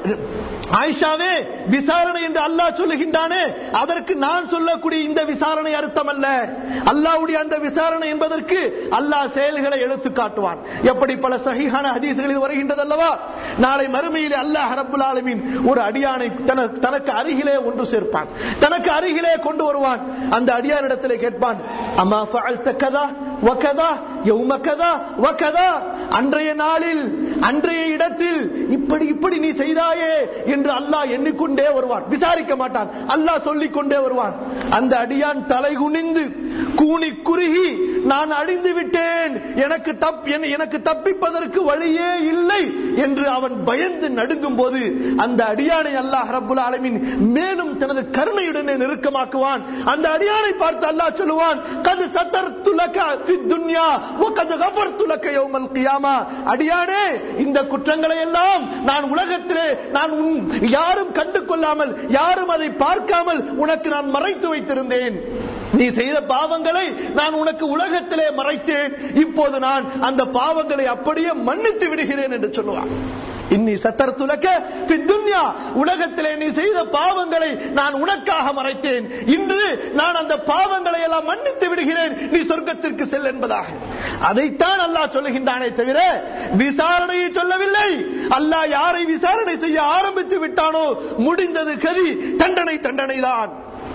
ஆயிஷாவே விசாரணை என்று அல்லாஹ் சொல்லுகின்றானே அதற்கு நான் சொல்லக்கூடிய இந்த விசாரணை அர்த்தம் அல்ல அல்லாஹ்வுடைய அந்த விசாரணை என்பதற்கு அல்லாஹ் செயல்களை எடுத்து காட்டுவான் எப்படி பல சஹீஹான ஹதீஸ்களில் வருகின்றது அல்லவா நாளை மறுமையிலே அல்லாஹ் ரப்புல் ஆலமீன் ஒரு அடியானை தன- தனக்கு அருகிலே ஒன்று சேர்ப்பான் தனக்கு அருகிலே கொண்டு வருவான் அந்த அடியானிடத்திலே கேட்பான் அம்மா ஃபஅல்த கதா வகதா யௌம கதா வகதா அன்றைய நாளில் அன்றைய இடத்தில் இப்படி இப்படி நீ செய்தாயே என்று அல்லாஹ் எண்ணிக்கொண்டே வருவான் விசாரிக்க மாட்டான் அல்லாஹ் சொல்லிக் கொண்டே வருவான் அந்த அடியான் தலை குனிந்து கூனி குறுகி நான் அழிந்து விட்டேன் எனக்கு தப் என- எனக்கு தப்பிப்பதற்கு வழியே இல்லை என்று அவன் பயந்து நடுங்கும் போது அந்த அடியானை அல்லாஹ் ரப்புல் ஆலமீன் மேலும் தனது கருணையுடனே நெருக்கமாக்குவான் அந்த அடியானை பார்த்து அல்லாஹ் சொல்லுவான் கது சத்தர் துலக துன்யா கது கபர் துலக்க யௌமல் கியாமா அடியானே இந்த குற்றங்களை எல்லாம் நான் உலகத்திலே நான் உன் யாரும் கண்டு கொள்ளாமல் யாரும் அதை பார்க்காமல் உனக்கு நான் மறைத்து வைத்திருந்தேன் நீ செய்த பாவங்களை நான் உனக்கு உலகத்திலே மறைத்தேன் இப்போது நான் அந்த பாவங்களை அப்படியே மன்னித்து விடுகிறேன் என்று சொல்லுவான் இன்னி சத்தர் துலக்க துன்யா உலகத்திலே நீ செய்த பாவங்களை நான் உனக்காக மறைத்தேன் இன்று நான் அந்த பாவங்களை எல்லாம் மன்னித்து விடுகிறேன் நீ சொர்க்கத்திற்கு செல் என்பதாக அதைத்தான் அல்லாஹ் சொல்லுகின்றானே தவிர விசாரணையை சொல்லவில்லை அல்லாஹ் யாரை விசாரணை செய்ய ஆரம்பித்து விட்டானோ முடிந்தது கதி தண்டனை தண்டனை தான்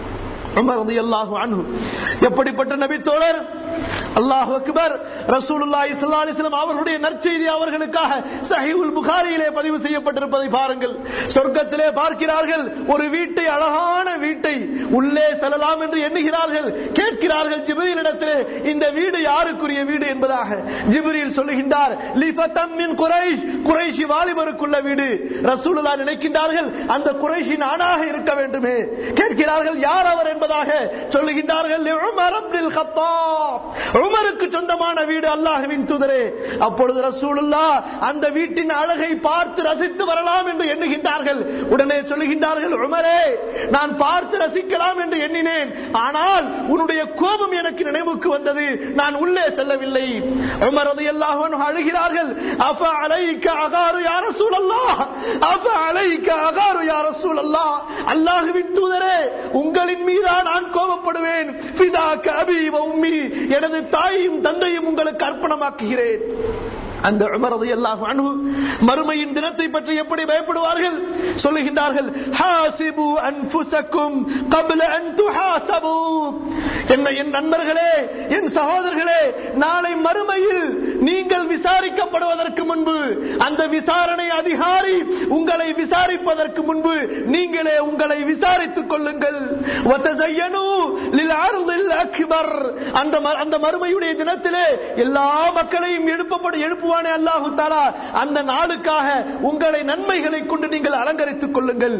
உமர் ரலியல்லாஹு அன்ஹு எப்படிப்பட்ட நபி தோழர் அல்லாஹ் அக்பர் ரசூலுல்லாஹி ஸல்லல்லாஹு அலைஹி வஸல்லம் அவர்களுடைய நற்செய்தி அவர்களுக்காக சஹீஹுல் புகாரியிலே பதிவு செய்யப்பட்டிருப்பதை பாருங்கள் சொர்க்கத்திலே பார்க்கிறார்கள் ஒரு வீட்டை அழகான வீட்டை உள்ளே செல்லலாம் என்று எண்ணுகிறார்கள் கேட்கிறார்கள் ஜிப்ரீலிடத்திலே இந்த வீடு யாருக்குரிய வீடு என்பதாக ஜிப்ரீல் சொல்லுகின்றார் லிஃபதம் மின் குரைஷ் குறைஷி வாலிபருக்குள்ள வீடு ரசூலுல்லாஹ் நினைக்கின்றார்கள் அந்த குறைஷி நானாக இருக்க வேண்டுமே கேட்கிறார்கள் யார் அவர் என்பதாக சொல்லுகின்றார்கள் உமர் இப்னுல் கத்தாப் உமருக்கு சொந்தமான வீடு அல்லாஹ்வின் தூதரே அப்பொழுது ரசூலுல்லாஹ் அந்த வீட்டின் அழகை பார்த்து ரசித்து வரலாம் என்று எண்ணுகின்றார்கள் உடனே சொல்லுகின்றார்கள் உமரே நான் பார்த்து ரசிக்கலாம் என்று எண்ணினேன் ஆனால் உன்னுடைய கோபம் எனக்கு நினைவுக்கு வந்தது நான் உள்ளே செல்லவில்லை உமர் ரலியல்லாஹு அன்ஹு அழுகிறார்கள் அஃப அலைக்க அகாரு யா ரசூலல்லாஹ் அஃப அலைக்க அகாரு யா ரசூலல்லாஹ் அல்லாஹ்வின் தூதரே உங்களின் மீதா நான் கோபப்படுவேன் ஃபிதாக்க அபி வ உம்மி எனது தாயையும் தந்தையும் உங்களுக்கு அர்ப்பணமாக்குகிறேன் அந்த உமர் ரலியல்லாஹு அன்ஹு மறுமையின் தினத்தை பற்றி எப்படி பயப்படுவார்கள் சொல்லுகின்றார்கள் ஹாசிபு அன்ஃபுசக்கும் قبل அன் துஹாசபு என்ன என் நண்பர்களே என் சகோதரர்களே நாளை மறுமையில் நீங்கள் விசாரிக்கப்படுவதற்கு முன்பு அந்த விசாரணை அதிகாரி உங்களை விசாரிப்பதற்கு முன்பு நீங்களே உங்களை விசாரித்துக் கொள்ளுங்கள் வதஸையனு லில்அர்தில் அக்பர் அந்த ம- அந்த மறுமையுடைய தினத்திலே எல்லா மக்களையும் எழுப்பப்படு எழுப்புவானே அல்லாஹு தாலா அந்த நாளுக்காக உங்களை நன்மைகளை கொண்டு நீங்கள் அலங்கரித்துக் கொள்ளுங்கள்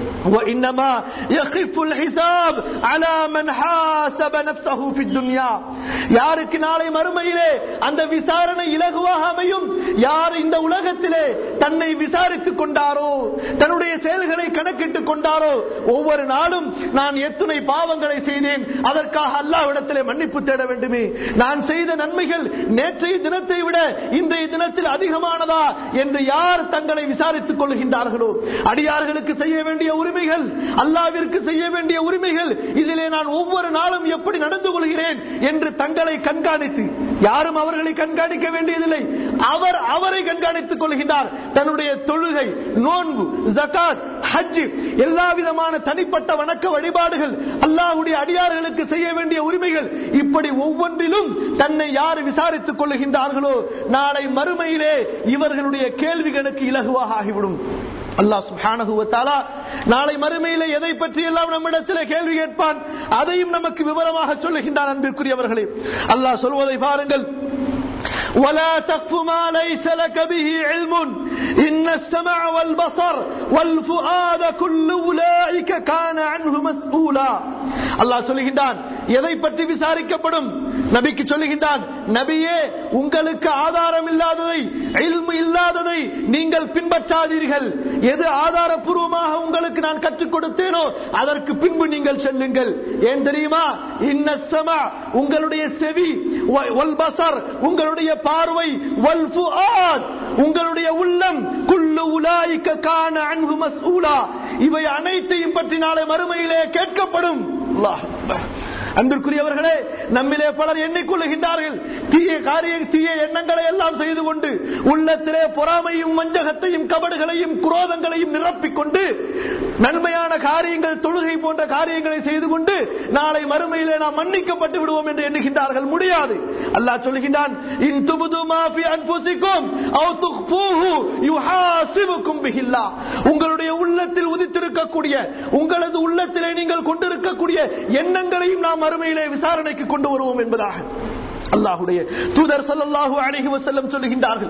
وإنما يخف الحساب على من حاسب نفسه في الدنيا யாருக்கு நாளை மறுமையிலே அந்த விசாரணை இலகுவாக அமையும் யார் இந்த உலகத்திலே தன்னை விசாரித்துக் கொண்டாரோ தன்னுடைய செயல்களை கணக்கிட்டுக் கொண்டாரோ ஒவ்வொரு நாளும் நான் எத்தனை பாவங்களை செய்தேன் அதற்காக அல்லாஹ்விடத்திலே மன்னிப்பு தேட வேண்டுமே நான் செய்த நன்மைகள் நேற்றைய தினத்தை விட இன்றைய தினத்தில் அதிகமானதா என்று யார் தங்களை விசாரித்துக் கொள்கின்றார்களோ அடியார்களுக்கு செய்ய வேண்டிய உரிமைகள் அல்லாவிற்கு செய்ய வேண்டிய உரிமைகள் இதிலே நான் ஒவ்வொரு நாளும் எப்படி நடந்து கொள்கிறேன் என்று தங்களை கண்காணித்து யாரும் அவர்களை கண்காணிக்க வேண்டியதில்லை அவர் அவரை கண்காணித்துக் கொள்கின்றார் தன்னுடைய தொழுகை நோன்பு ஜகாத் ஹஜ் எல்லா விதமான தனிப்பட்ட வணக்க வழிபாடுகள் அல்லாஹ்வுடைய அடியார்களுக்கு செய்ய வேண்டிய உரிமைகள் இப்படி ஒவ்வொன்றிலும் தன்னை யார் விசாரித்துக் கொள்ளுகின்றார்களோ நாளை மறுமையிலே இவர்களுடைய கேள்விகளுக்கு இலகுவாக ஆகிவிடும் அல்லாஹ் சுப்ஹானஹு வ தஆலா நாளை மறுமையிலே எதை பற்றி எல்லாம் நம்மிடத்திலே கேள்வி கேட்பான் அதையும் நமக்கு விவரமாக சொல்லுகின்றான் அன்பிற்குரியவர்களே அல்லாஹ் சொல்வதை பாருங்கள் ولا تقف ما ليس لك به علم إن السمع والبصر والفؤاد كل أولئك كان عنه மஸ்ஊலா அல்லாஹ் சொல்லுகின்றான் எதை பற்றி விசாரிக்கப்படும் நபிக்கு சொல்லுகின்றான் நபியே உங்களுக்கு ஆதாரம் இல்லாததை இல்மு இல்லாததை நீங்கள் பின்பற்றாதீர்கள் எது ஆதாரபூர்வமாக உங்களுக்கு நான் கற்றுக் கொடுத்தேனோ அதற்கு பின்பு நீங்கள் செல்லுங்கள் ஏன் தெரியுமா இன்னசமா உங்களுடைய செவி வ- வல் பசர் உங்களுடைய பார்வை வல் ஃபுஆத் உங்களுடைய உள்ளம் குல்லு உலாயிக்க கான அன்ஹு மஸ்ஊலா இவை அனைத்தையும் பற்றி நாளை மறுமையிலே கேட்கப்படும் அல்லாஹ் அக்பர். அன்பிற்குரியவர்களே நம்மிலே பலர் எண்ணிக்கொள்ளுகின்றார்கள் தீய காரிய தீய எண்ணங்களை எல்லாம் செய்து கொண்டு உள்ளத்திலே பொறாமையும் வஞ்சகத்தையும் கபடுகளையும் குரோதங்களையும் நிரப்பிக் கொண்டு நன்மையான காரியங்கள் தொழுகை போன்ற காரியங்களை செய்து கொண்டு நாளை மறுமையிலே நாம் மன்னிக்கப்பட்டு விடுவோம் என்று எண்ணுகின்றார்கள் முடியாது அல்லாஹ் சொல்லுகின்றான் இன் துபுது மாஃபி அன்புசிக்கும் அவ் துக்ஃபூஹு யுஹாசிபுக்கும் பிஹில்லா உங்களுடைய உள்ளத்தில் உதித்திருக்கக்கூடிய உங்களது உள்ளத்திலே நீங்கள் கொண்டிருக்கக்கூடிய எண்ணங்களையும் நாம் மறுமையிலே விசாரணைக்கு கொண்டு வருவோம் என்பதாக அல்லாஹுடைய தூதர் ஸல்லல்லாஹு அலைஹி வஸல்லம் சொல்லுகின்றார்கள்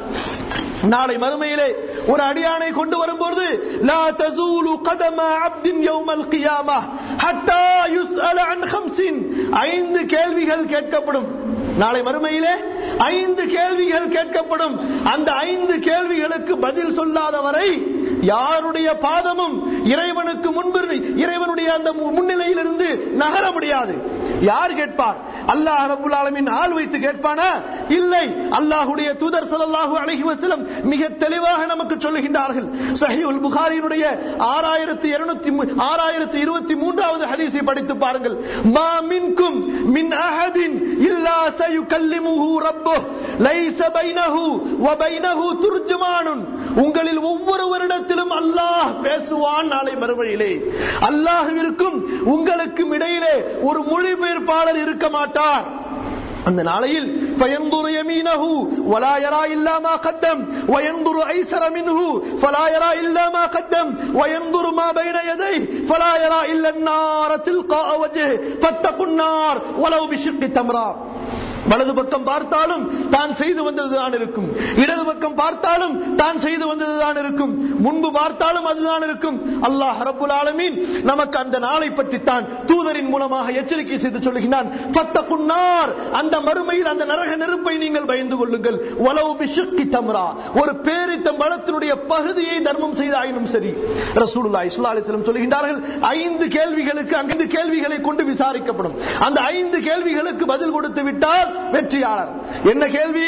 நாளை மறுமையிலே ஒரு அடியானை கொண்டு வரும்போது லா தஸூலு கதம அப்தின் யௌமல் கியாமா ஹத்தா யுஸ்அல அன் ஹம்சின் ஐந்து கேள்விகள் கேட்கப்படும் நாளை மறுமையிலே ஐந்து கேள்விகள் கேட்கப்படும் அந்த ஐந்து கேள்விகளுக்கு பதில் சொல்லாத வரை யாருடைய பாதமும் இறைவனுக்கு முன்பு இறைவனுடைய அந்த முன்னிலையில் இருந்து நகர முடியாது யார் கேட்பார் அல்லாஹ் ரபுல் ஆலமின் ஆள் வைத்து கேட்பானா இல்லை அல்லாஹுடைய தூதர் ஸல்லல்லாஹு அலைஹி வஸல்லம் மிக தெளிவாக நமக்கு சொல்லுகின்றார்கள் சஹீஹுல் புகாரியினுடைய ஆறாயிரத்தி இருநூத்தி ஆறாயிரத்தி இருபத்தி மூன்றாவது ஹதீஸை படித்து பாருங்கள் மா மின்கும் மின் அஹதின் இல்லா சயுகல்லிமுஹு ரப்புஹ் லைஸ பைனஹு வ பைனஹு துர்ஜுமானுன் உங்களில் ஒவ்வொருவரிடத்திலும் அல்லாஹ் பேசுவான் நாளை மறுமையிலே அல்லாஹ்விற்கும் உங்களுக்கும் இடையிலே ஒரு மொழிபெயர்ப்பாளர் இருக்க மாட்டார் அந்த நாளையில் فينظر يمينه ولا يرى إلا ما قدم وينظر أيسر منه فلا يرى إلا ما قدم وينظر ما بين يديه فلا يرى إلا النار تلقاء وجهه فاتقوا النار ولو بشق تمرة வலது பக்கம் பார்த்தாலும் தான் செய்து வந்ததுதான் இருக்கும் இடது பக்கம் பார்த்தாலும் தான் செய்து வந்ததுதான் இருக்கும் முன்பு பார்த்தாலும் அதுதான் இருக்கும் அல்லாஹ் ரப்புல் ஆலமீன் நமக்கு அந்த நாளை பற்றி தான் தூதரின் மூலமாக எச்சரிக்கை செய்து சொல்லுகிறான் பத்த குன்னார் அந்த மறுமையில் அந்த நரக நெருப்பை நீங்கள் பயந்து கொள்ளுங்கள் வலவு பிஷக்கி தம்ரா ஒரு பேரித்தம் பலத்தினுடைய பகுதியை தர்மம் செய்தாயினும் சரி ரசூலுல்லாஹி ஸல்லல்லாஹு அலைஹி வஸல்லம் சொல்லுகின்றார்கள் ஐந்து கேள்விகளுக்கு ஐந்து கேள்விகளை கொண்டு விசாரிக்கப்படும் அந்த ஐந்து கேள்விகளுக்கு பதில் கொடுத்து விட்டால் வெற்றியாளர் என்ன கேள்வி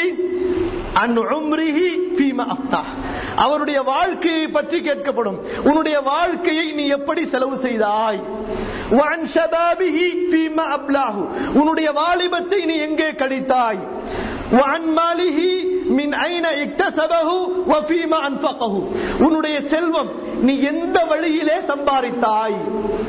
அன் உம்ரிஹி ஃபீமா அஃப்னாஹ். அவருடைய வாழ்க்கையை பற்றி கேட்கப்படும் உன்னுடைய வாழ்க்கையை நீ எப்படி செலவு செய்தாய் وعن شبابه فيما أبلاه. உன்னுடைய வாலிபத்தை நீ எங்கே கழித்தாய் وعن ماله من أين اكتسبه وفيما أنفقه. உன்னுடைய செல்வம் நீ எந்த வழியிலே சம்பாதித்தாய்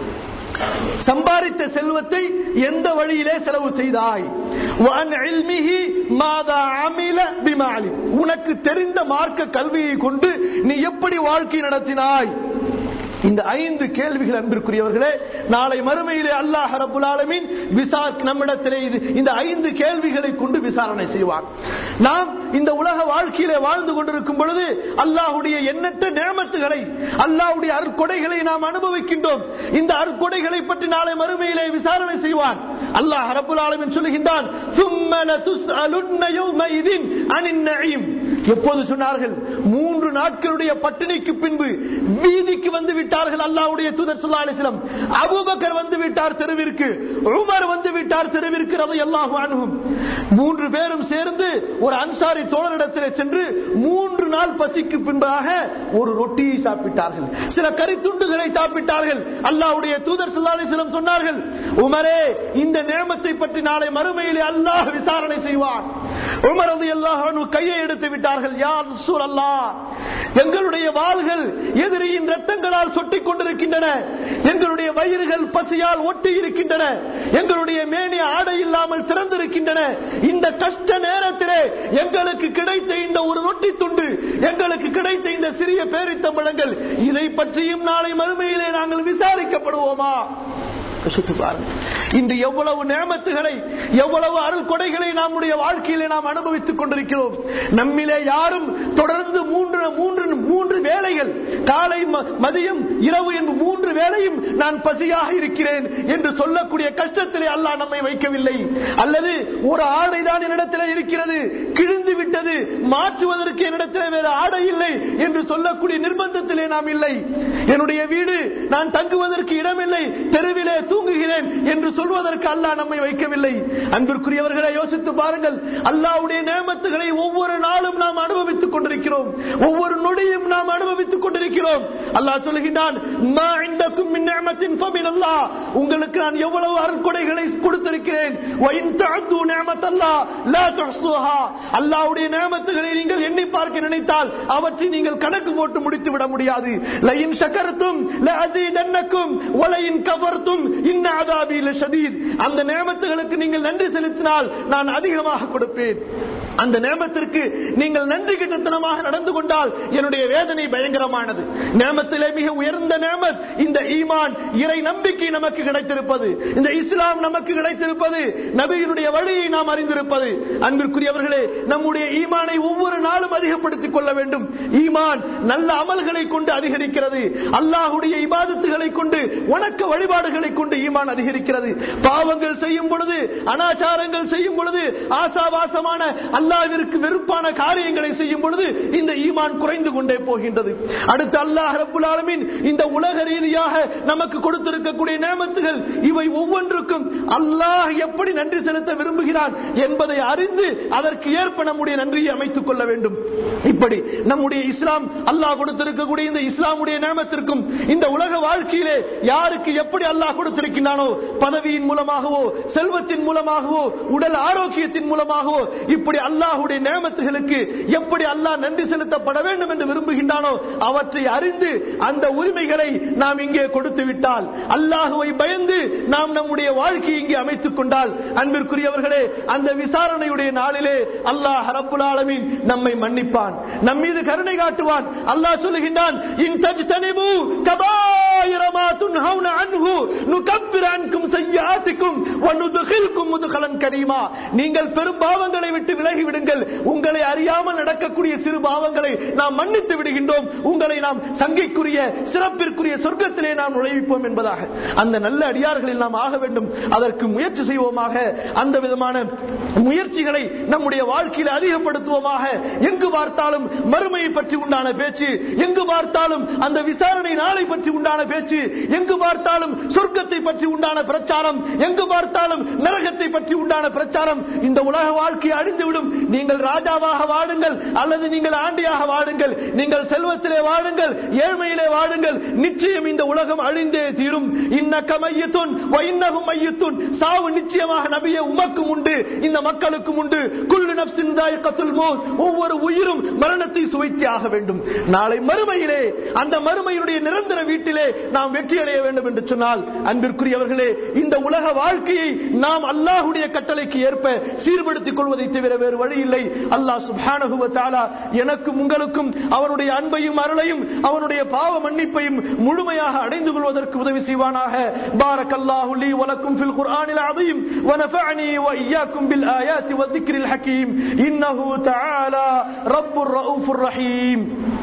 சம்பாதித்த செல்வத்தை எந்த வழியிலே செலவு செய்தாய் وعن علمه ماذا عمل بما علم. உனக்கு தெரிந்த மார்க்க கல்வியை கொண்டு நீ எப்படி வாழ்க்கை நடத்தினாய் இந்த ஐந்து கேள்விகள் அன்பிற்குரியவர்களே நாளை மறுமையிலே அல்லாஹ் ரபுல் ஆலமீன் விசா நம்மிடத்திலே இது இந்த ஐந்து கேள்விகளை கொண்டு விசாரணை செய்வார் நாம் இந்த உலக வாழ்க்கையிலே வாழ்ந்து கொண்டிருக்கும் பொழுது அல்லாஹுடைய எண்ணற்ற நேமத்துகளை அல்லாஹுடைய அருட்கொடைகளை நாம் அனுபவிக்கின்றோம் இந்த அருட்கொடைகளை பற்றி நாளை மறுமையிலே விசாரணை செய்வான் அல்லாஹ் ரபுல் ஆலமீன் சொல்லுகின்றான் "சும்ம லதுஸ்அலுன்ன யௌமஇதின் அனின் நஈம்." எப்போது சொன்னார்கள் மூன்று நாட்களுடைய பட்டினிக்கு பின்பு வீதிக்கு வந்து விட்டார்கள் அல்லாஹ்வுடைய தூதர் ஸல்லல்லாஹு அலைஹி வஸல்லம் அபூபக்கர் வந்து விட்டார் தெருவிற்கு உமர் வந்து விட்டார் தெருவிற்கு ரலியல்லாஹு அன்ஹும் மூன்று பேரும் சேர்ந்து ஒரு அன்சாரி தோழரிடத்திலே சென்று மூன்று நாள் பசிக்கு பின்பாக ஒரு ரொட்டியை சாப்பிட்டார்கள் சில கறித்துண்டுகளை சாப்பிட்டார்கள் அல்லாஹ்வுடைய தூதர் ஸல்லல்லாஹு அலைஹி வஸல்லம் சொன்னார்கள் உமரே இந்த நேமத்தை பற்றி நாளை மறுமையிலே அல்லாஹ் விசாரணை செய்வான் உமர் ரலியல்லாஹு அன்ஹு கையை எடுத்து விட்டார்கள் யா ரசூலல்லாஹ் எங்களுடைய வாள்கள் எதிரியின் ரத்தங்களால் சொட்டிக் கொண்டிருக்கின்றன எங்களுடைய வயிறுகள் பசியால் ஒட்டி இருக்கின்றன எங்களுடைய மேனி ஆடை இல்லாமல் திறந்திருக்கின்றன இந்த கஷ்ட நேரத்திலே எங்களுக்கு கிடைத்த இந்த ஒரு ரொட்டி துண்டு எங்களுக்கு கிடைத்த இந்த சிறிய பேரித்தம்பழங்கள் இதை பற்றியும் நாளை மறுமையிலே நாங்கள் விசாரிக்கப்படுவோமா யோசித்து பாருங்கள் இன்று எவ்வளவு நேமத்துகளை எவ்வளவு அருள் கொடைகளை நம்முடைய வாழ்க்கையிலே நாம் அனுபவித்துக் கொண்டிருக்கிறோம் நம்மிலே யாரும் தொடர்ந்து மூன்று மூன்று மூன்று வேளைகள் காலை ம- மதியம் இரவு என்று மூன்று வேளையும் நான் பசியாக இருக்கிறேன் என்று சொல்லக்கூடிய கஷ்டத்திலே அல்லாஹ் நம்மை வைக்கவில்லை அல்லது ஒரு ஆடை தான் என்னிடத்தில் இருக்கிறது கிழிந்து விட்டது மாற்றுவதற்கு என்னிடத்தில் வேறு ஆடை இல்லை என்று சொல்லக்கூடிய நிர்பந்தத்திலே நாம் இல்லை என்னுடைய வீடு நான் தங்குவதற்கு இடமில்லை தெருவிலே தூங்குகிறேன் என்று சொல்வதற்கு அல்லாஹ் நம்மை வைக்கவில்லை அன்பிற்குரியவர்களை யோசித்து பாருங்கள் அல்லாஹ்வுடைய நேமத்துகளை ஒவ்வொரு நாளும் நாம் அனுபவித்துக் கொண்டிருக்கிறோம் ஒவ்வொரு நொடியும் நாம் அனுபவித்துக் கொண்டிருக்கிறோம் அல்லாஹ் சொல்கின்றான் "மா இந்தக்கும் மின் நிஅமத்தின் ஃபமினல்லாஹ்." உங்களுக்கு நான் எவ்வளவு அருட்கொடைகளை கொடுத்திருக்கிறேன் "வ இன் தஅது நிஅமத்தல்லாஹ் லா துஹ்ஸூஹா." அல்லாஹ்வுடைய நேமத்துகளை நீங்கள் எண்ணி பார்க்க நினைத்தால் அவற்றை நீங்கள் கணக்கு போட்டு முடித்து விட முடியாது லயின் ஷக்கரத்தும் லஅஸீதன்னக்கும் வலயின் கஃபர்தும் இன்ன அதாபி லஷதீத் அந்த நேமத்துகளுக்கு நீங்கள் நன்றி செலுத்தினால் நான் அதிகமாக கொடுப்பேன் அந்த நேமத்திற்கு நீங்கள் நன்றி கிட்டத்தனமாக நடந்து கொண்டால் என்னுடைய வேதனை பயங்கரமானது நேமத்திலே மிக உயர்ந்த நேமத் இந்த ஈமான் இறை நம்பிக்கை நமக்கு கிடைத்திருப்பது இந்த இஸ்லாம் நமக்கு கிடைத்திருப்பது நபியினுடைய வழியை நாம் அறிந்திருப்பது அன்பிற்குரியவர்களே நம்முடைய ஈமானை ஒவ்வொரு நாளும் அதிகப்படுத்திக் கொள்ள வேண்டும் ஈமான் நல்ல அமல்களை கொண்டு அதிகரிக்கிறது அல்லாஹுடைய இபாதத்துகளை கொண்டு வணக்க வழிபாடுகளை கொண்டு ஈமான் அதிகரிக்கிறது பாவங்கள் செய்யும் பொழுது அனாச்சாரங்கள் செய்யும் பொழுது ஆசாவாசமான அல்லாஹ்விற்கு வெறுப்பான காரியங்களை செய்யும் பொழுது இந்த ஈமான் குறைந்து கொண்டே போகின்றது அடுத்து அல்லாஹ் ரப்புல் ஆலமீன் இந்த உலக ரீதியாக நமக்கு கொடுத்திருக்கக்கூடிய நேமத்துகள் இவை ஒவ்வொன்றுக்கும் அல்லாஹ் எப்படி நன்றி செலுத்த விரும்புகிறான் என்பதை அறிந்து அதற்கு ஏற்ப நம்முடைய நன்றியை அமைத்துக் கொள்ள வேண்டும் இப்படி நம்முடைய இஸ்லாம் அல்லாஹ் கொடுத்திருக்கக்கூடிய இந்த இஸ்லாமுடைய நேமத்திற்கும் இந்த உலக வாழ்க்கையிலே யாருக்கு எப்படி அல்லாஹ் கொடுத்திருக்கின்றானோ பதவியின் மூலமாகவோ செல்வத்தின் மூலமாகவோ உடல் ஆரோக்கியத்தின் மூலமாகவோ இப்படி அல்லாஹுடைய நேமத்துகளுக்கு எப்படி அல்லாஹ் நன்றி செலுத்தப்பட வேண்டும் என்று விரும்புகின்றானோ அவற்றை அறிந்து அந்த உரிமைகளை நாம் இங்கே கொடுத்து விட்டால் அல்லாஹுவை பயந்து நாம் நம்முடைய வாழ்க்கையை இங்கே அமைத்துக் கொண்டால் அன்பிற்குரியவர்களே அந்த விசாரணையுடைய நாளிலே அல்லாஹ் ரப்புல் ஆலமீன் நம்மை மன்னிப்பான் நம் மீது கருணை காட்டுவான் அல்லாஹ் சொல்லுகின்றான் இன் தஜ்தனிபு கபாயிர மா துன்ஹவுன அன்ஹு நுகஃபிர் அன்கும் சய்யாத்திக்கும் வ நுத்கில்கும் முத்கலன் கரீமா நீங்கள் பெரும் பாவங்களை விட்டு விலகி விடுங்கள் உங்களை அறியாமல் நடக்கக்கூடிய சிறு பாவங்களை நாம் மன்னித்து விடுகின்றோம் உங்களை நாம் சங்கைக்குரிய சிறப்பிற்குரிய சொர்க்கத்திலே நாம் நுழைவிப்போம் என்பதாக அந்த நல்ல அடியார்களில் நாம் ஆக வேண்டும் அதற்கு முயற்சி செய்வோமாக அந்த விதமான முயற்சிகளை நம்முடைய வாழ்க்கையில் அதிகப்படுத்துவோமாக எங்கு பார்த்தாலும் மறுமையை பற்றி உண்டான பேச்சு எங்கு பார்த்தாலும் அந்த விசாரணை நாளை பற்றி உண்டான பேச்சு எங்கு பார்த்தாலும் சொர்க்கத்தை பற்றி உண்டான பிரச்சாரம் எங்கு பார்த்தாலும் நரகத்தை பற்றி உண்டான பிரச்சாரம் இந்த உலக வாழ்க்கை அழிந்துவிடும் நீங்கள் ராஜாவாக வாழுங்கள் அல்லது நீங்கள் ஆண்டியாக வாழுங்கள் நீங்கள் செல்வத்திலே வாழுங்கள் ஏழ்மையிலே வாழுங்கள் நிச்சயம் இந்த உலகம் அழிந்தே தீரும் இன்னக்க மையத்துன் இன்னகும் மையத்துன் சாவு நிச்சயமாக நபிய உமக்கும் உண்டு இந்த மக்களுக்கும் உண்டு குல்லு நப்சின் தாயக்கத்துல் மௌத் ஒவ்வொரு உயிரும் மரணத்தை சுவைத்தே ஆக வேண்டும் நாளை மறுமையிலே அந்த மறுமையினுடைய நிரந்தர வீட்டிலே நாம் வெற்றி அடைய வேண்டும் என்று சொன்னால் அன்பிற்குரியவர்களே இந்த உலக வாழ்க்கையை நாம் அல்லாஹுடைய கட்டளைக்கு ஏற்ப சீர்படுத்திக் கொள்வதை தவிர வேறு வழி இல்லை அல்லாஹ் சுப்ஹானஹு வ தஆலா எனக்கும் உங்களுக்கும் அவனுடைய அன்பையும் அருளையும் அவனுடைய பாவ மன்னிப்பையும் முழுமையாக அடைந்து கொள்வதற்கு உதவி செய்வானாக பாரக்கல்லாஹு லீ வலக்கும் ஃபில் குர்ஆனில் அதீம் ونفعني وإياكم بالآيات والذكر الحكيم إنه تعالى رب الرؤوف الرحيم